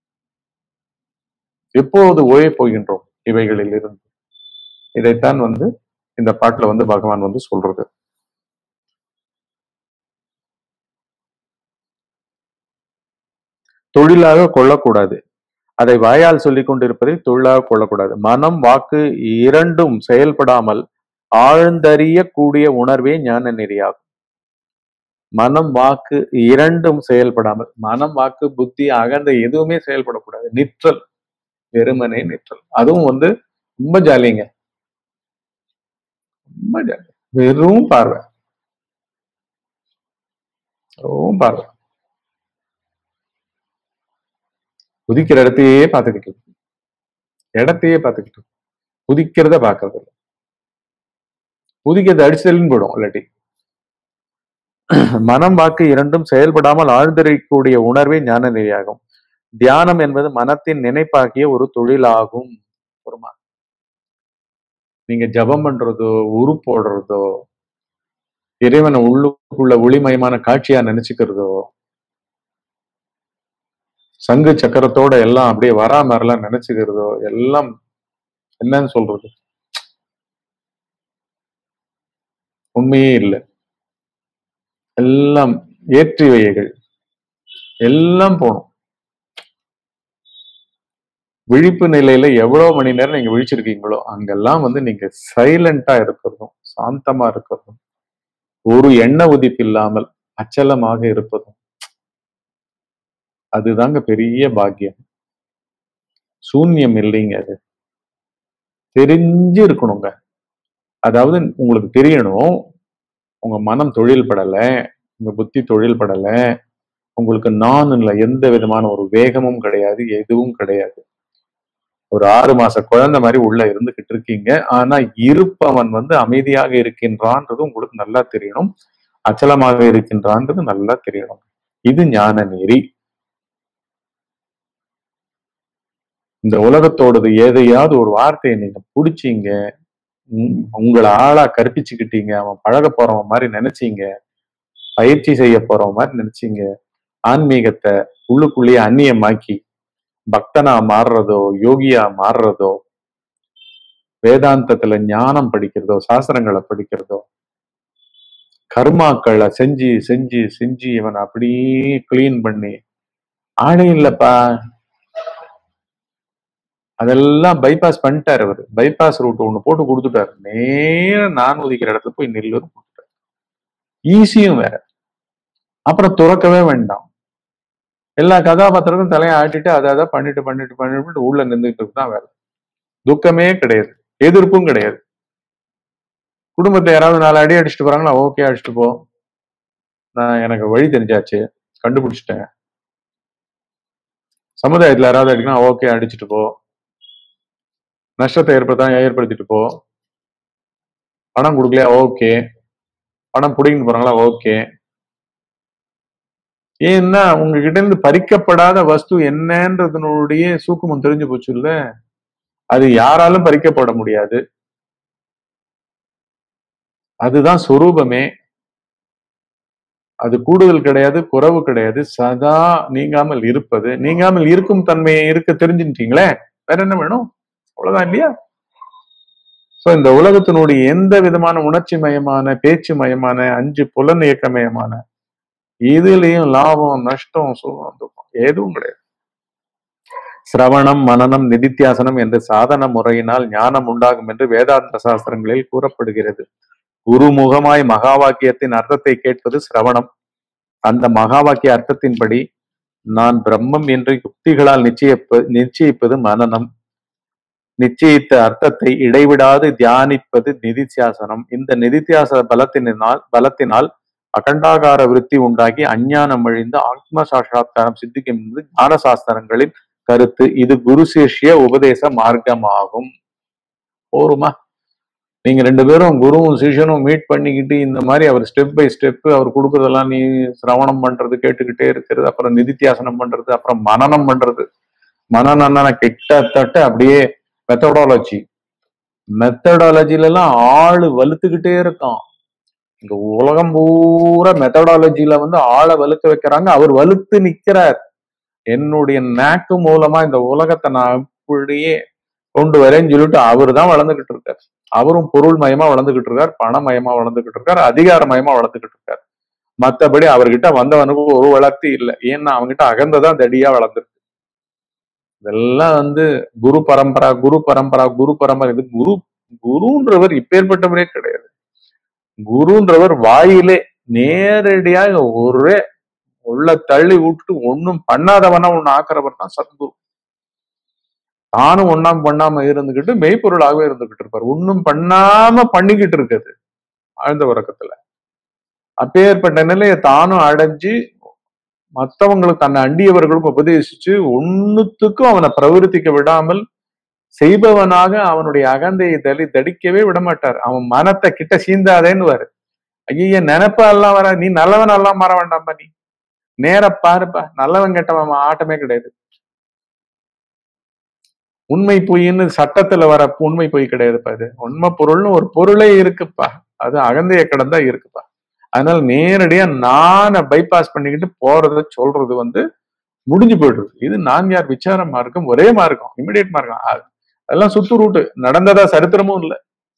எப்போது ஓய போகின்றோம் இவைகளில் இருந்து இதைத்தான் வந்து இந்த பாட்டுல வந்து பகவான் வந்து சொல்றது தொழிலாக கொள்ளக்கூடாது அதை வாயால் சொல்லிக் கொண்டிருப்பதை தொழிலாக கொள்ளக்கூடாது மனம் வாக்கு இரண்டும் செயல்படாமல் ஆழ்ந்தறிய கூடிய உணர்வே ஞான நெறியாகும் மனம் வாக்கு இரண்டும் செயல்படாமல் மனம் வாக்கு புத்தி அகந்த எதுவுமே செயல்படக்கூடாது நிற்றல் வெறுமனே நிற்றல் அதுவும் வந்து ரொம்ப ஜாலிங்க ரொம்ப ஜாலி வெறும் பார்வை வெறும் பார்வை குதிக்கிற இடத்தையே பார்த்துக்கிட்டு இருக்கு. இடத்தையே பார்த்துக்கிட்டு இருக்கு. குதிக்கிறத பார்க்கறது இல்லை குதிக்கிறது அடிச்சல்னு போயிடும் இல்லாட்டி மனம் வாக்கு இரண்டும் செயல்படாமல் ஆழ்ந்திருக்கக்கூடிய உணர்வே ஞான நெறியாகும் தியானம் என்பது மனத்தின் நினைப்பாகிய ஒரு தொழிலாகும் ஒருமா நீங்க ஜபம் பண்றதோ உரு போடுறதோ இறைவனை உள்ளுக்குள்ள ஒளிமயமான காட்சியா நினைச்சுக்கிறதோ சங்கு சக்கரத்தோட எல்லாம் அப்படியே வரா மாதிரிலாம் நினைச்சுக்கிறதோ எல்லாம் என்னன்னு சொல்றது உண்மையே இல்லை எல்லாம் ஏற்றி வைகள் எல்லாம் போகணும் விழிப்பு நிலையில எவ்வளவு மணி நேரம் நீங்க விழிச்சிருக்கீங்களோ அங்கெல்லாம் வந்து நீங்க சைலண்டா இருக்கிறதும் சாந்தமா இருக்கிறதும் ஒரு எண்ண உதிப்பு இல்லாமல் அச்சலமாக இருப்பதும் அதுதாங்க பெரிய பாக்கியம் சூன்யம் இல்லைங்க அது தெரிஞ்சு இருக்கணுங்க அதாவது உங்களுக்கு தெரியணும் உங்க மனம் தொழில் படல உங்க புத்தி தொழில் படல உங்களுக்கு நான் இல்லை எந்த விதமான ஒரு வேகமும் கிடையாது எதுவும் கிடையாது ஒரு ஆறு மாச குழந்தை மாதிரி உள்ள இருந்துகிட்டு இருக்கீங்க ஆனா இருப்பவன் வந்து அமைதியாக இருக்கின்றான்றது உங்களுக்கு நல்லா தெரியணும் அச்சலமாக இருக்கின்றான்றது நல்லா தெரியணும் இது ஞான நெறி இந்த உலகத்தோடது எதையாவது ஒரு வார்த்தையை நீங்க பிடிச்சீங்க உம் உங்களை ஆளா கற்பிச்சுக்கிட்டீங்க அவன் பழக போறவன் மாதிரி நினைச்சீங்க பயிற்சி செய்ய போறவன் மாதிரி நினைச்சீங்க ஆன்மீகத்தை உள்ளுக்குள்ளேயே அந்நியமாக்கி பக்தனா மாறுறதோ யோகியா மாறுறதோ வேதாந்தத்துல ஞானம் படிக்கிறதோ சாஸ்திரங்களை படிக்கிறதோ கர்மாக்களை செஞ்சு செஞ்சு செஞ்சு இவன் அப்படியே கிளீன் பண்ணி ஆளே இல்லப்பா அதெல்லாம் பைபாஸ் பண்ணிட்டாரு அவரு பைபாஸ் ரூட் ஒண்ணு போட்டு கொடுத்துட்டாரு நேரா நான் உதிக்கிற இடத்துல போய் நெல்லூர் கொடுத்துட்டாரு ஈஸியும் வேற அப்புறம் துறக்கவே வேண்டாம் எல்லா கதாபாத்திரக்கும் தலையை ஆட்டிட்டு அதை அதை பண்ணிட்டு பண்ணிட்டு பண்ணிட்டு உள்ள நின்றுட்டு தான் வேலை துக்கமே கிடையாது எதிர்ப்பும் கிடையாது குடும்பத்தை யாராவது நாலு அடி அடிச்சுட்டு போறாங்களா ஓகே அடிச்சுட்டு போ நான் எனக்கு வழி தெரிஞ்சாச்சு கண்டுபிடிச்சிட்டேன் சமுதாயத்துல யாராவது அடிக்கணும் ஓகே அடிச்சுட்டு போ நஷ்டத்தை ஏற்படுத்தா ஏற்படுத்திட்டு போ பணம் கொடுக்கலையா ஓகே பணம் பிடிங்கிட்டு போறாங்களா ஓகே ஏன்னா உங்ககிட்ட இருந்து பறிக்கப்படாத வஸ்து என்னன்றதனுடைய சூக்குமம் தெரிஞ்சு போச்சு இல்ல அது யாராலும் பறிக்கப்பட முடியாது அதுதான் சொரூபமே அது கூடுதல் கிடையாது குறைவு கிடையாது சதா நீங்காமல் இருப்பது நீங்காமல் இருக்கும் தன்மையை இருக்க தெரிஞ்சுட்டீங்களே வேற என்ன வேணும் அவ்வளவுதான் இல்லையா சோ இந்த உலகத்தினுடைய எந்த விதமான உணர்ச்சி மயமான பேச்சு மயமான அஞ்சு புலன் இயக்கமயமான இதுலயும் லாபம் நஷ்டம் சுகம் துக்கம் எதுவும் கிடையாது சிரவணம் மனனம் நிதித்தியாசனம் என்ற சாதன முறையினால் ஞானம் உண்டாகும் என்று வேதாந்த சாஸ்திரங்களில் கூறப்படுகிறது குருமுகமாய் மகா வாக்கியத்தின் அர்த்தத்தை கேட்பது சிரவணம் அந்த மகா வாக்கிய அர்த்தத்தின்படி நான் பிரம்மம் என்று யுக்திகளால் நிச்சயிப்ப நிச்சயிப்பது மனனம் நிச்சயித்த அர்த்தத்தை இடைவிடாது தியானிப்பது நிதித்தியாசனம் இந்த நிதித்தியாச பலத்தினால் பலத்தினால் அகண்டாகார விருத்தி உண்டாகி அஞ்ஞானம் அழிந்து ஆத்ம சாட்சா்காரம் சித்திக்கும் என்பது ஞான சாஸ்திரங்களின் கருத்து இது குரு சிஷ்ய உபதேச மார்க்கமாகும் போருமா நீங்க ரெண்டு பேரும் குருவும் சிஷ்யனும் மீட் பண்ணிக்கிட்டு இந்த மாதிரி அவர் ஸ்டெப் பை ஸ்டெப் அவர் கொடுக்கறதெல்லாம் நீ சிரவணம் பண்றது கேட்டுக்கிட்டே இருக்கிறது அப்புறம் நிதித்தியாசனம் பண்றது அப்புறம் மனனம் பண்றது மனநன்னா கிட்டத்தட்ட அப்படியே மெத்தடாலஜி மெத்தடாலஜில எல்லாம் ஆளு வலுத்துக்கிட்டே இருக்கான் இந்த உலகம் பூரா மெத்தடாலஜில வந்து ஆளை வலுக்க வைக்கிறாங்க அவர் வலுத்து நிக்கிறார் என்னுடைய நாக்கு மூலமா இந்த உலகத்தை நான் அப்படியே கொண்டு வரேன்னு சொல்லிட்டு அவர் தான் வளர்ந்துகிட்டு இருக்கார் அவரும் பொருள் மயமா வளர்ந்துகிட்டு இருக்கார் பணமயமா வளர்ந்துகிட்டு இருக்கார் அதிகார மயமா வளர்ந்துகிட்டு இருக்கார் மத்தபடி அவர்கிட்ட வந்தவனுக்கு ஒரு வளர்த்தி இல்லை ஏன்னா அவன்கிட்ட அகந்ததான் தடியா வளர்ந்துருக்கு இதெல்லாம் வந்து குரு பரம்பரா குரு பரம்பரா குரு பரம்பரை இது குரு குருன்றவர் இப்பேற்பட்டவரே கிடையாது குருன்றவர் வாயிலே நேரடியாக ஒரே உள்ள தள்ளி விட்டுட்டு ஒண்ணும் பண்ணாதவனா ஒண்ணு ஆக்குறவர் தான் சத்குரு தானும் ஒண்ணாம் பண்ணாம இருந்துகிட்டு மெய்ப்பொருளாகவே இருந்துகிட்டு இருப்பார் ஒண்ணும் பண்ணாம பண்ணிக்கிட்டு இருக்குது ஆழ்ந்த உறக்கத்துல அப்பேற்பட்ட நிலையை தானும் அடைஞ்சு மற்றவங்களுக்கு தன்னை அண்டியவர்களுக்கும் உபதேசிச்சு ஒண்ணுத்துக்கும் அவனை பிரவர்த்திக்க விடாமல் செய்பவனாக அவனுடைய அகந்தையை தளி தடிக்கவே விடமாட்டார் அவன் மனத்தை கிட்ட சீந்தாதேன்னு ஐய நினைப்பா எல்லாம் வர நீ நல்லவன் எல்லாம் மாற வேண்டாம்பா நீ நேர பாருப்பா நல்லவன் கெட்டவன் ஆட்டமே கிடையாது உண்மை பொய்ன்னு சட்டத்துல வர உண்மை பொய் கிடையாதுப்பா இது உண்மை பொருள்னு ஒரு பொருளே இருக்குப்பா அது அகந்தைய கடந்தா இருக்குப்பா அதனால நேரடியா நானை பைபாஸ் பண்ணிக்கிட்டு போறத சொல்றது வந்து முடிஞ்சு போயிடுது இது நான் யார் விசார மார்க்கம் ஒரே மார்க்கம் இமிடியேட் மார்க்கம் அது- அதெல்லாம் சுத்து ரூட்டு நடந்ததா சரித்திரமும் இல்லை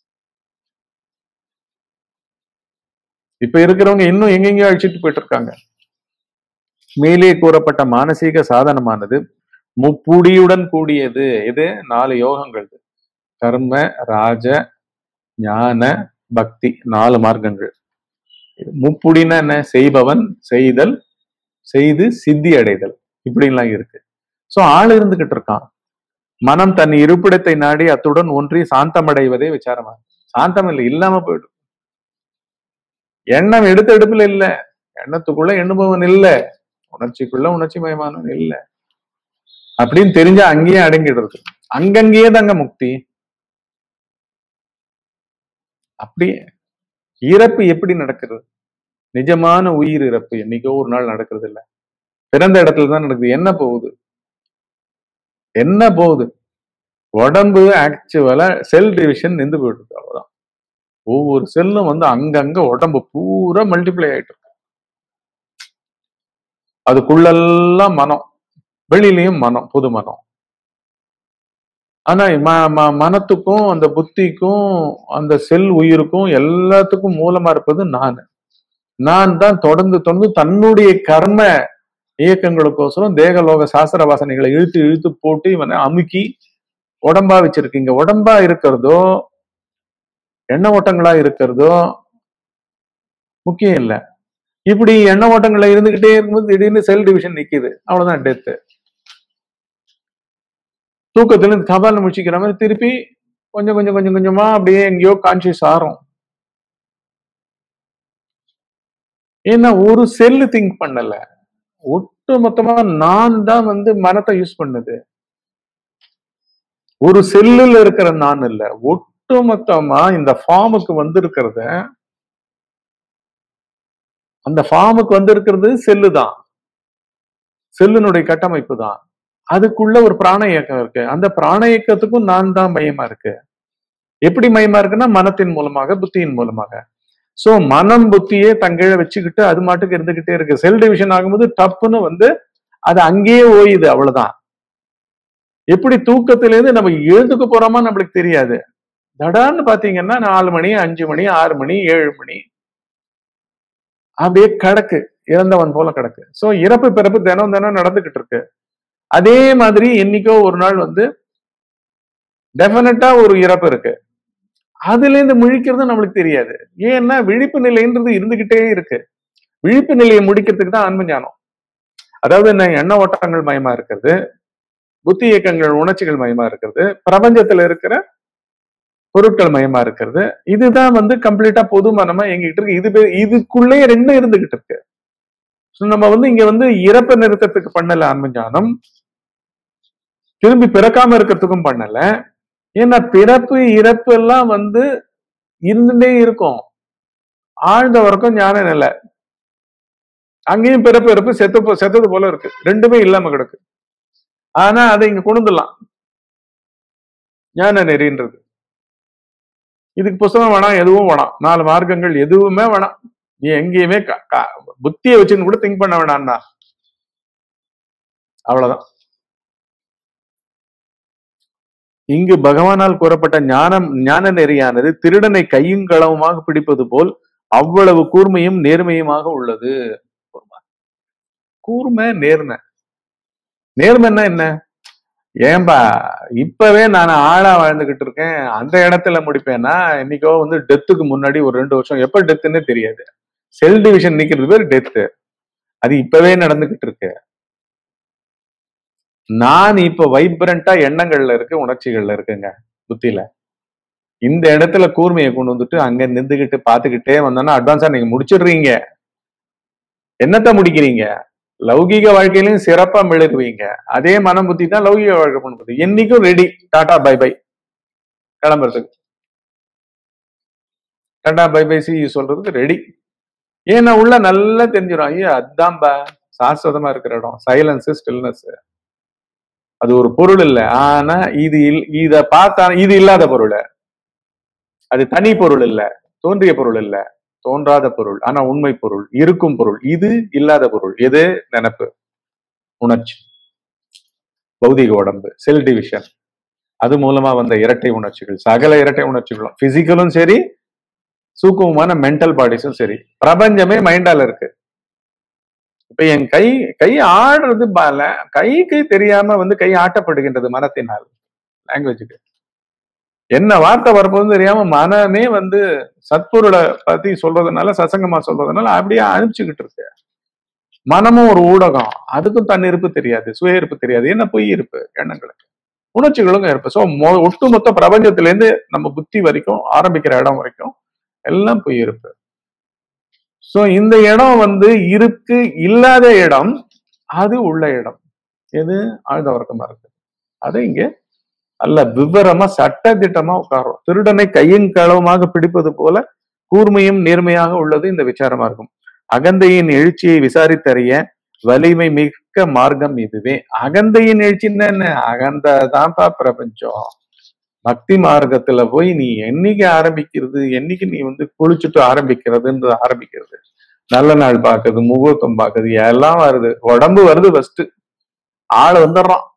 இப்ப இருக்கிறவங்க இன்னும் எங்கெங்கயோ அழிச்சிட்டு போயிட்டு இருக்காங்க மேலே கூறப்பட்ட மானசீக சாதனமானது முப்புடியுடன் கூடியது இது நாலு யோகங்கள் கர்ம ராஜ ஞான பக்தி நாலு மார்க்கங்கள் இது முப்புடின்னா என்ன செய்பவன் செய்தல் செய்து சித்தி அடைதல் இப்படிலாம் இருக்கு சோ ஆள் இருந்துகிட்டு இருக்கான் மனம் தன் இருப்பிடத்தை நாடி அத்துடன் ஒன்றி சாந்தமடைவதே விசாரமா சாந்தம் இல்லை இல்லாம போயிடும் எண்ணம் எடுத்த எடுப்புல இல்ல எண்ணத்துக்குள்ள எண்ணுபவன் இல்ல உணர்ச்சிக்குள்ள உணர்ச்சி மயமானவன் இல்ல அப்படின்னு தெரிஞ்சா அங்கேயே அடங்கிடுறது அங்கங்கேயே தாங்க முக்தி அப்படியே இறப்பு எப்படி நடக்கிறது நிஜமான உயிர் இறப்பு என்னைக்கோ ஒரு நாள் நடக்கிறது இல்ல பிறந்த இடத்துல தான் நடக்குது என்ன போகுது என்ன போகுது உடம்பு ஆக்சுவலா செல் டிவிஷன் நின்று போயிடுது அவ்வளவுதான் ஒவ்வொரு செல்லும் வந்து அங்கங்க உடம்பு பூரா மல்டிப்ளை ஆயிட்டு இருக்கு அதுக்குள்ளெல்லாம் மனம் வெளியிலயும் மனம் புது மனம் ஆனா ம- ம- மனத்துக்கும் அந்த புத்திக்கும் அந்த செல் உயிருக்கும் எல்லாத்துக்கும் மூலமா இருப்பது நான் நான் தான் தொடர்ந்து தொடர்ந்து தன்னுடைய கர்ம இயக்கங்களுக்கோசரம் தேகலோக சாஸ்திர வாசனைகளை இழுத்து இழுத்து போட்டு இவனை அமுக்கி உடம்பா வச்சிருக்கீங்க உடம்பா இருக்கிறதோ எண்ண ஓட்டங்களா இருக்கிறதோ முக்கியம் இல்லை இப்படி எண்ண ஓட்டங்கள்ல இருந்துகிட்டே இருக்கும்போது திடீர்னு செல் டிவிஷன் நிக்குது அவ்வளவுதான் டெத்து தூக்கத்துல இருந்து கபால முடிச்சுக்கிற மாதிரி திருப்பி கொஞ்சம் கொஞ்சம் கொஞ்சம் கொஞ்சமா அப்படியே எங்கேயோ கான்சியஸ் ஆறோம் ஏன்னா ஒரு செல்லு திங்க் பண்ணல ஒட்டு மொத்தமா நான் தான் வந்து மனத்தை யூஸ் பண்ணுது ஒரு செல்லுல இருக்கிற நான் இல்ல ஒட்டு மொத்தமா இந்த ஃபார்முக்கு வந்திருக்கிறத அந்த ஃபார்முக்கு வந்திருக்கிறது செல்லு தான் செல்லினுடைய கட்டமைப்பு தான் அதுக்குள்ள ஒரு பிராண இயக்கம் இருக்கு அந்த பிராண இயக்கத்துக்கும் நான் தான் மையமா இருக்கு எப்படி மையமா இருக்குன்னா மனத்தின் மூலமாக புத்தியின் மூலமாக சோ மனம் புத்தியே தங்கிழ வச்சுக்கிட்டு அது மாட்டுக்கு இருந்துகிட்டே இருக்கு செல் டிவிஷன் ஆகும்போது டப்புன்னு வந்து அது அங்கேயே ஓயுது அவ்வளவுதான் எப்படி தூக்கத்திலேருந்து நம்ம எழுந்துக்க போறோமா நம்மளுக்கு தெரியாது தடான்னு பாத்தீங்கன்னா நாலு மணி அஞ்சு மணி ஆறு மணி ஏழு மணி அப்படியே கிடக்கு இறந்தவன் போல கிடக்கு சோ இறப்பு பிறப்பு தினம் தினம் நடந்துகிட்டு இருக்கு அதே மாதிரி என்னைக்கோ ஒரு நாள் வந்து டெஃபினட்டா ஒரு இறப்பு இருக்கு அதுல இருந்து முழிக்கிறது நம்மளுக்கு தெரியாது ஏன்னா விழிப்பு நிலைன்றது இருந்துகிட்டே இருக்கு விழிப்பு நிலையை முடிக்கிறதுக்கு தான் ஆன்ம ஞானம் அதாவது என்ன எண்ண ஓட்டங்கள் மயமா இருக்கிறது புத்தி இயக்கங்கள் உணர்ச்சிகள் மயமா இருக்கிறது பிரபஞ்சத்துல இருக்கிற பொருட்கள் மயமா இருக்கிறது இதுதான் வந்து கம்ப்ளீட்டா பொது மனமா எங்ககிட்ட இருக்கு இது பே- இதுக்குள்ளே ரெண்டும் இருந்துகிட்டு இருக்கு So நம்ம வந்து இங்க வந்து இறப்பை நிறுத்தத்துக்கு பண்ணல ஆன்ம ஞானம் திரும்பி பிறக்காம இருக்கிறதுக்கும் பண்ணல ஏன்னா பிறப்பு இறப்பு எல்லாம் வந்து இருந்துட்டே இருக்கும் ஆழ்ந்த வரைக்கும் ஞான நிலை அங்கேயும் பிறப்பு இறப்பு செத்து போ- செத்தது போல இருக்கு ரெண்டுமே இல்லாம கிடக்கு ஆனா அதை இங்க கொண்டு வந்துடலாம் ஞான நெறின்றது இதுக்கு புஸ்தகம் வேணாம் எதுவும் வேணாம் நாலு மார்க்கங்கள் எதுவுமே வேணாம் நீ எங்கேயுமே க- க- புத்தியை வச்சுன்னு கூட திங்க் பண்ண வேணாம்னா அவ்வளவுதான் இங்கு பகவானால் கூறப்பட்ட ஞானம் ஞான நெறியானது திருடனை கையும் களவுமாக பிடிப்பது போல் அவ்வளவு கூர்மையும் நேர்மையுமாக உள்ளது கூர்மை நேர்மை நேர்மைன்னா என்ன ஏன்பா இப்பவே நான் ஆளா வாழ்ந்துகிட்டு இருக்கேன் அந்த இடத்துல முடிப்பேன்னா இன்னைக்கோ வந்து டெத்துக்கு முன்னாடி ஒரு ரெண்டு வருஷம் எப்ப டெத்துன்னே தெரியாது செல் டிவிஷன் நிக்கிறது பேர் டெத்து அது இப்பவே நடந்துகிட்டு இருக்கு நான் இப்ப வைப்ரண்டா எண்ணங்கள்ல இருக்கு உணர்ச்சிகள்ல இருக்குங்க புத்தியில இந்த இடத்துல கூர்மையை கொண்டு வந்துட்டு அங்க நின்றுகிட்டு பாத்துக்கிட்டே வந்தோம்னா அட்வான்ஸா நீங்க முடிச்சிடுறீங்க என்னத்த முடிக்கிறீங்க லௌகீக வாழ்க்கையிலும் சிறப்பா மிளகுவீங்க அதே மனம் புத்தி தான் லௌகீக வாழ்க்கை பண்ணுறது என்னைக்கும் ரெடி டாடா பை பை கிளம்புறதுக்கு டாடா பை பை சி சொல்றதுக்கு ரெடி ஏன்னா உள்ள நல்லா தெரிஞ்சிடும் ஐயா அதான்பா சாஸ்வதமா இருக்கிற இடம் சைலன்ஸ் ஸ்டில்னஸ் அது ஒரு பொருள் இல்ல ஆனா இது இல்- இத பார்த்தா இது இல்லாத பொருள் அது தனி பொருள் இல்ல தோன்றிய பொருள் இல்ல தோன்றாத பொருள் ஆனா உண்மை பொருள் இருக்கும் பொருள் இது இல்லாத பொருள் எது நினப்பு உணர்ச்சி பௌதிக உடம்பு செல் டிவிஷன் அது மூலமா வந்த இரட்டை உணர்ச்சிகள் சகல இரட்டை உணர்ச்சிகளும் பிசிக்கலும் சரி சூக்குமமான மென்டல் பாடிஸும் சரி பிரபஞ்சமே மைண்டால இருக்கு இப்ப என் கை கை ஆடுறது பால கைக்கு தெரியாம வந்து கை ஆட்டப்படுகின்றது மனத்தினால் லாங்குவேஜுக்கு என்ன வார்த்தை வரப்போகுதுன்னு தெரியாம மனமே வந்து சத்பொருளை பத்தி சொல்றதுனால சசங்கமா சொல்றதுனால அப்படியே அனுப்பிச்சுக்கிட்டு இருக்கு மனமும் ஒரு ஊடகம் அதுக்கும் தன் இருப்பு தெரியாது சுய இருப்பு தெரியாது என்ன பொய் இருப்பு எண்ணங்களுக்கு உணர்ச்சிகளும் இருப்பு ஸோ ஒட்டுமொத்த பிரபஞ்சத்துல இருந்து நம்ம புத்தி வரைக்கும் ஆரம்பிக்கிற இடம் வரைக்கும் எல்லாம் பொய் இருப்பு ஸோ இந்த இடம் வந்து இருக்கு இல்லாத இடம் அது உள்ள இடம் எது ஆழ்ந்த வர்க்கமா இருக்கு அது இங்க அல்ல விவரமா சட்ட திட்டமா உட்காரும் திருடனை கையும் களவுமாக பிடிப்பது போல கூர்மையும் நேர்மையாக உள்ளது இந்த விசாரமா இருக்கும் அகந்தையின் எழுச்சியை விசாரித்தறிய வலிமை மிக்க மார்க்கம் இதுவே அகந்தையின் எழுச்சின்னா என்ன அகந்ததான்ப்பா பிரபஞ்சம் பக்தி மார்க்கத்துல போய் நீ என்னைக்கு ஆரம்பிக்கிறது என்னைக்கு நீ வந்து குளிச்சுட்டு ஆரம்பிக்கிறதுன்றது ஆரம்பிக்கிறது நல்ல நாள் பாக்குறது முகூர்த்தம் பாக்குறது எல்லாம் வருது உடம்பு வருது ஃபர்ஸ்ட் ஆள் வந்துடுறான்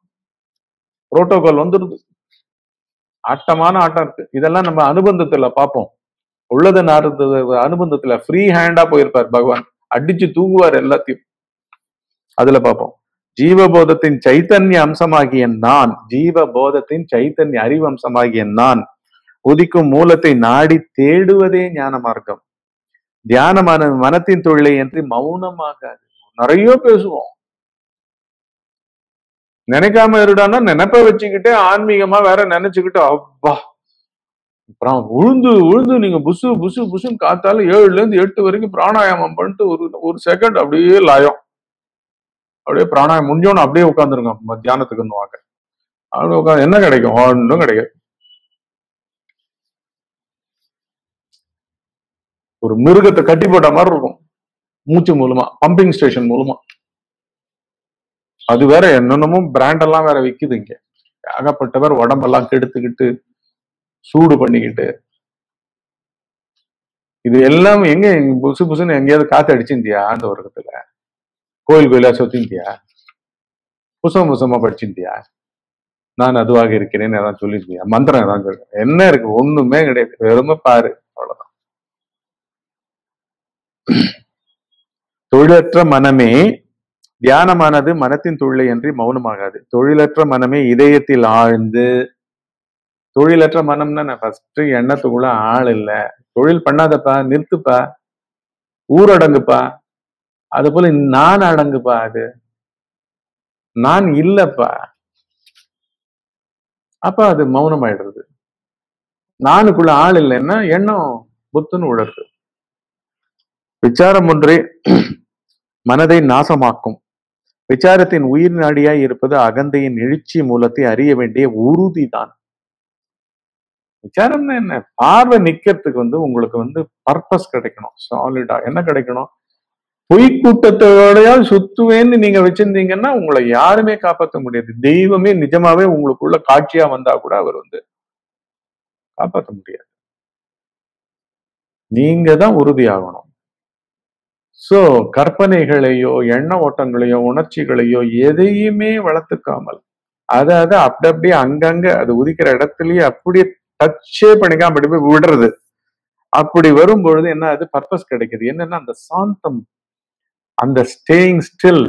புரோட்டோகால் வந்துடுது ஆட்டமான ஆட்டம் இருக்கு இதெல்லாம் நம்ம அனுபந்தத்துல பார்ப்போம் உள்ளத நாரத அனுபந்தத்துல ஃப்ரீ ஹேண்டா போயிருப்பார் பகவான் அடிச்சு தூங்குவார் எல்லாத்தையும் அதுல பார்ப்போம் ஜீவபோதத்தின் சைத்தன்ய அம்சமாகிய நான் ஜீவபோதத்தின் சைத்தன்ய அறிவு அம்சமாகிய நான் உதிக்கும் மூலத்தை நாடி தேடுவதே ஞான மார்க்கம் தியானமான மனத்தின் தொழிலை என்று மௌனமாகாது நிறைய பேசுவோம் நினைக்காம இருடான்னா நினைப்ப வச்சுக்கிட்டே ஆன்மீகமா வேற நினைச்சுக்கிட்டு அப்பா அப்புறம் உழுந்து உழுந்து நீங்க புசு புசு புசுன்னு காத்தால ஏழுல இருந்து எட்டு வரைக்கும் பிராணாயாமம் பண்ணிட்டு ஒரு ஒரு செகண்ட் அப்படியே லயம் அப்படியே பிராணாயம் முடிஞ்சோன்னு அப்படியே உட்காந்துருங்க தியானத்துக்கு வாங்க அப்படியே உட்காந்து என்ன கிடைக்கும் ஒன்றும் கிடைக்காது ஒரு மிருகத்தை கட்டி போட்ட மாதிரி இருக்கும் மூச்சு மூலமா பம்பிங் ஸ்டேஷன் மூலமா அது வேற என்னென்னமோ பிராண்ட் எல்லாம் வேற விக்குது இங்க ஏகப்பட்டவர் உடம்பெல்லாம் கெடுத்துக்கிட்டு சூடு பண்ணிக்கிட்டு இது எல்லாம் எங்க இங்க புசு புசுன்னு எங்கேயாவது காத்து அடிச்சிருந்தியா அந்த உலகத்துல கோயில் கோயிலா சொத்திந்தியா புசம் புசமா படிச்சிருந்தியா நான் அதுவாக இருக்கிறேன்னு ஏதாவது சொல்லியிருந்தியா மந்திரம் ஏதாவது சொல்லு. என்ன இருக்கு ஒண்ணுமே கிடையாது வெறுமை பாரு அவ்வளவுதான் தொழிலற்ற மனமே தியானமானது மனத்தின் தொழிலை அன்றி மௌனமாகாது தொழிலற்ற மனமே இதயத்தில் ஆழ்ந்து தொழிலற்ற மனம்னா நான் ஃபர்ஸ்ட் எண்ணத்துக்குள்ள ஆள் இல்ல தொழில் பண்ணாதப்பா நிறுத்துப்பா ஊரடங்குப்பா அது போல நான் அடங்குப்பா அது நான் இல்லப்பா அப்ப அது மௌனம் ஆயிடுறது நானுக்குள்ள ஆள் இல்லைன்னா எண்ணம் புத்துன்னு உழருது விசாரம் ஒன்றே மனதை நாசமாக்கும் விசாரத்தின் உயிர் நாடியாய் இருப்பது அகந்தையின் எழுச்சி மூலத்தை அறிய வேண்டிய உறுதிதான் விசாரம்னா என்ன பார்வை நிக்கிறதுக்கு வந்து உங்களுக்கு வந்து பர்பஸ் கிடைக்கணும் சாலிடா என்ன கிடைக்கணும் பொய் கூட்டத்தோடையாவது சுத்துவேன்னு நீங்க வச்சிருந்தீங்கன்னா உங்களை யாருமே காப்பாற்ற முடியாது தெய்வமே நிஜமாவே உங்களுக்குள்ள காட்சியா வந்தா கூட அவர் வந்து காப்பாற்ற முடியாது நீங்க தான் உறுதியாகணும் சோ கற்பனைகளையோ எண்ண ஓட்டங்களையோ உணர்ச்சிகளையோ எதையுமே வளர்த்துக்காமல் அதை அதை அப்படி அப்படியே அங்கங்க அது உதிக்கிற இடத்துலயே அப்படியே டச்சே பண்ணிக்காம அப்படி போய் விடுறது அப்படி வரும்பொழுது என்ன அது பர்பஸ் கிடைக்குது என்னன்னா அந்த சாந்தம் அந்த ஸ்டேயிங் ஸ்டில்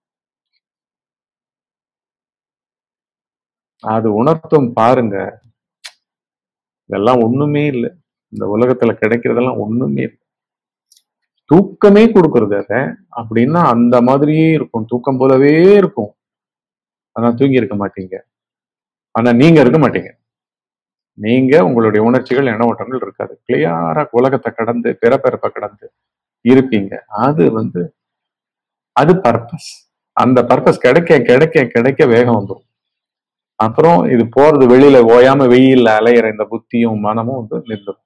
அது உணர்த்தும் பாருங்க இதெல்லாம் ஒண்ணுமே இல்லை இந்த உலகத்துல கிடைக்கிறதெல்லாம் ஒண்ணுமே இல்லை தூக்கமே கொடுக்கறது அதை அப்படின்னா அந்த மாதிரியே இருக்கும் தூக்கம் போலவே இருக்கும் ஆனா தூங்கி இருக்க மாட்டீங்க ஆனா நீங்க இருக்க மாட்டீங்க நீங்க உங்களுடைய உணர்ச்சிகள் எண்ண ஓட்டங்கள் இருக்காது கிளியாரா உலகத்தை கடந்து பிறப்பிறப்ப கடந்து இருப்பீங்க அது வந்து அது பர்பஸ் அந்த பர்பஸ் கிடைக்க கிடைக்க கிடைக்க வேகம் வந்துடும் அப்புறம் இது போறது வெளியில ஓயாம வெயில்ல அலையிற இந்த புத்தியும் மனமும் வந்து நின்றுடும்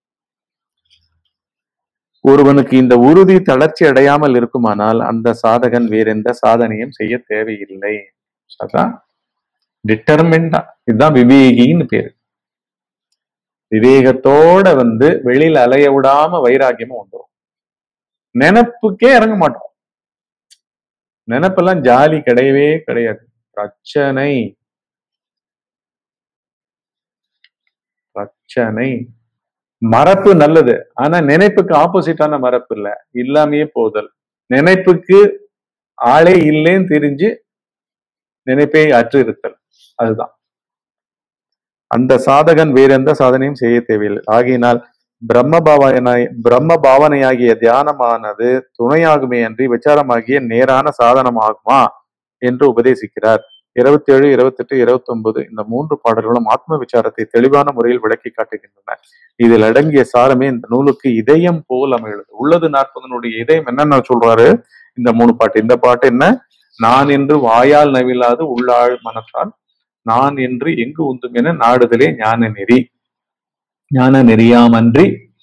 ஒருவனுக்கு இந்த உறுதி தளர்ச்சி அடையாமல் இருக்குமானால் அந்த சாதகன் வேற எந்த சாதனையும் செய்ய தேவையில்லை அதான் டிட்டர்மெண்டா இதுதான் விவேகின்னு பேரு விவேகத்தோட வந்து வெளியில அலைய விடாம வைராக்கியமும் வந்துடும் நினப்புக்கே இறங்க மாட்டோம் நினப்பெல்லாம் ஜாலி கிடையவே கிடையாது பிரச்சனை பிரச்சனை மறப்பு நல்லது ஆனா நினைப்புக்கு ஆப்போசிட்டான மறப்பு இல்ல இல்லாமையே போதல் நினைப்புக்கு ஆளே இல்லைன்னு தெரிஞ்சு நினைப்பை அற்று இருத்தல் அதுதான் அந்த சாதகன் வேற எந்த சாதனையும் செய்ய தேவையில்லை ஆகையினால் பிரம்ம பாவனாய் பிரம்ம பாவனையாகிய தியானமானது துணையாகுமே அன்றி விசாரமாகிய நேரான சாதனமாகுமா என்று உபதேசிக்கிறார் இருபத்தி ஏழு இருபத்தெட்டு இருபத்தி ஒன்பது இந்த மூன்று பாடல்களும் ஆத்ம விசாரத்தை தெளிவான முறையில் விளக்கி காட்டுகின்றன இதில் அடங்கிய சாரமே இந்த நூலுக்கு இதயம் போல் அமைகிறது உள்ளது நாற்பதனுடைய இதயம் என்னென்ன சொல்றாரு இந்த மூணு பாட்டு இந்த பாட்டு என்ன நான் என்று வாயால் நவிலாது உள்ளாழ் மனத்தால் நான் என்று எங்கு உந்தும் என நாடுதலே ஞான நெறி ஞான நெறியாமன்றி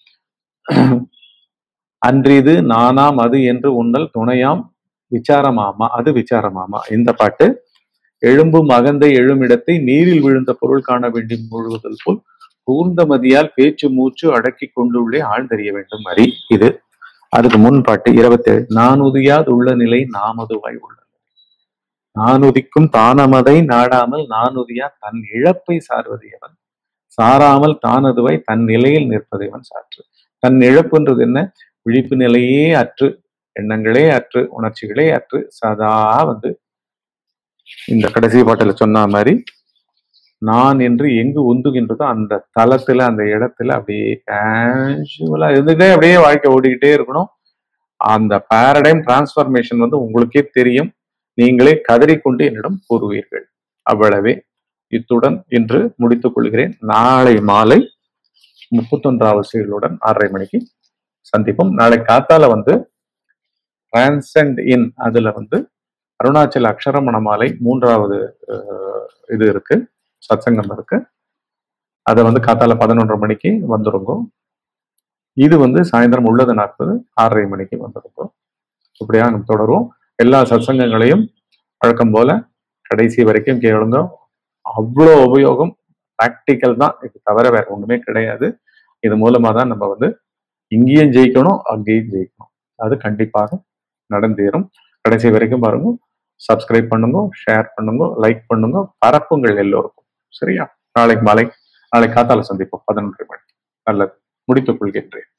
அன்றிது நானாம் அது என்று உன்னல் துணையாம் விசாரமாமா அது விசாரமாமா இந்த பாட்டு எழும்பும் அகந்தை எழுமிடத்தை நீரில் விழுந்த பொருள் காண வேண்டி முழுவதல் போல் கூர்ந்த மதியால் பேச்சு மூச்சு அடக்கி கொண்டுள்ளே ஆழ்ந்தறிய வேண்டும் அறி இது அதுக்கு முன் பாட்டு இருபத்தேழு நான் உதியாது உள்ள நிலை நாமதுவாய் உள்ளது நான் உதிக்கும் தானமதை நாடாமல் நான் உதியா தன் இழப்பை சார்வது எவன் சாராமல் தானதுவாய் தன் நிலையில் நிற்பதைவன் சாற்று தன் இழப்புன்றது என்ன விழிப்பு நிலையே அற்று எண்ணங்களே அற்று உணர்ச்சிகளே அற்று சதா வந்து இந்த கடைசி பாட்டில் சொன்ன மாதிரி நான் என்று எங்கு உந்துகின்றதோ அந்த தளத்துல அந்த இடத்துல அப்படியே கேஷுவலா இருந்துட்டே அப்படியே வாழ்க்கை ஓடிக்கிட்டே இருக்கணும் அந்த பேரடைம் டிரான்ஸ்ஃபர்மேஷன் வந்து உங்களுக்கே தெரியும் நீங்களே கதறிக்கொண்டு என்னிடம் கூறுவீர்கள் அவ்வளவே இத்துடன் இன்று முடித்துக் கொள்கிறேன் நாளை மாலை முப்பத்தொன்றாவது செயலுடன் ஆறரை மணிக்கு சந்திப்போம் நாளை காத்தால வந்து டிரான்சென்ட் இன் அதுல வந்து அருணாச்சல அக்ஷரமண மாலை மூன்றாவது அஹ், இது இருக்கு சத்சங்கம் இருக்கு அதை வந்து காத்தால பதினொன்றரை மணிக்கு வந்துருங்க இது வந்து சாயந்தரம் உள்ளது நாற்பது ஆறரை மணிக்கு வந்துருங்க இப்படியா நம்ம தொடருவோம் எல்லா சத்சங்கங்களையும் வழக்கம் போல கடைசி வரைக்கும் கேளுங்க அவ்வளோ உபயோகம் ப்ராக்டிக்கல் தான் இது தவிர வேற ஒண்ணுமே கிடையாது இது மூலமா தான் நம்ம வந்து இங்கேயும் ஜெயிக்கணும் அங்கேயும் ஜெயிக்கணும் அது கண்டிப்பாக நடந்தேறும் கடைசி வரைக்கும் பாருங்க சப்ஸ்கிரைப் பண்ணுங்க ஷேர் பண்ணுங்க லைக் பண்ணுங்க பரப்புங்கள் எல்லோருக்கும் சரியா நாளைக்கு மாலை நாளை காத்தால சந்திப்போம் பதினொன்றரை மணி நல்லது முடித்துக் கொள்கின்றேன்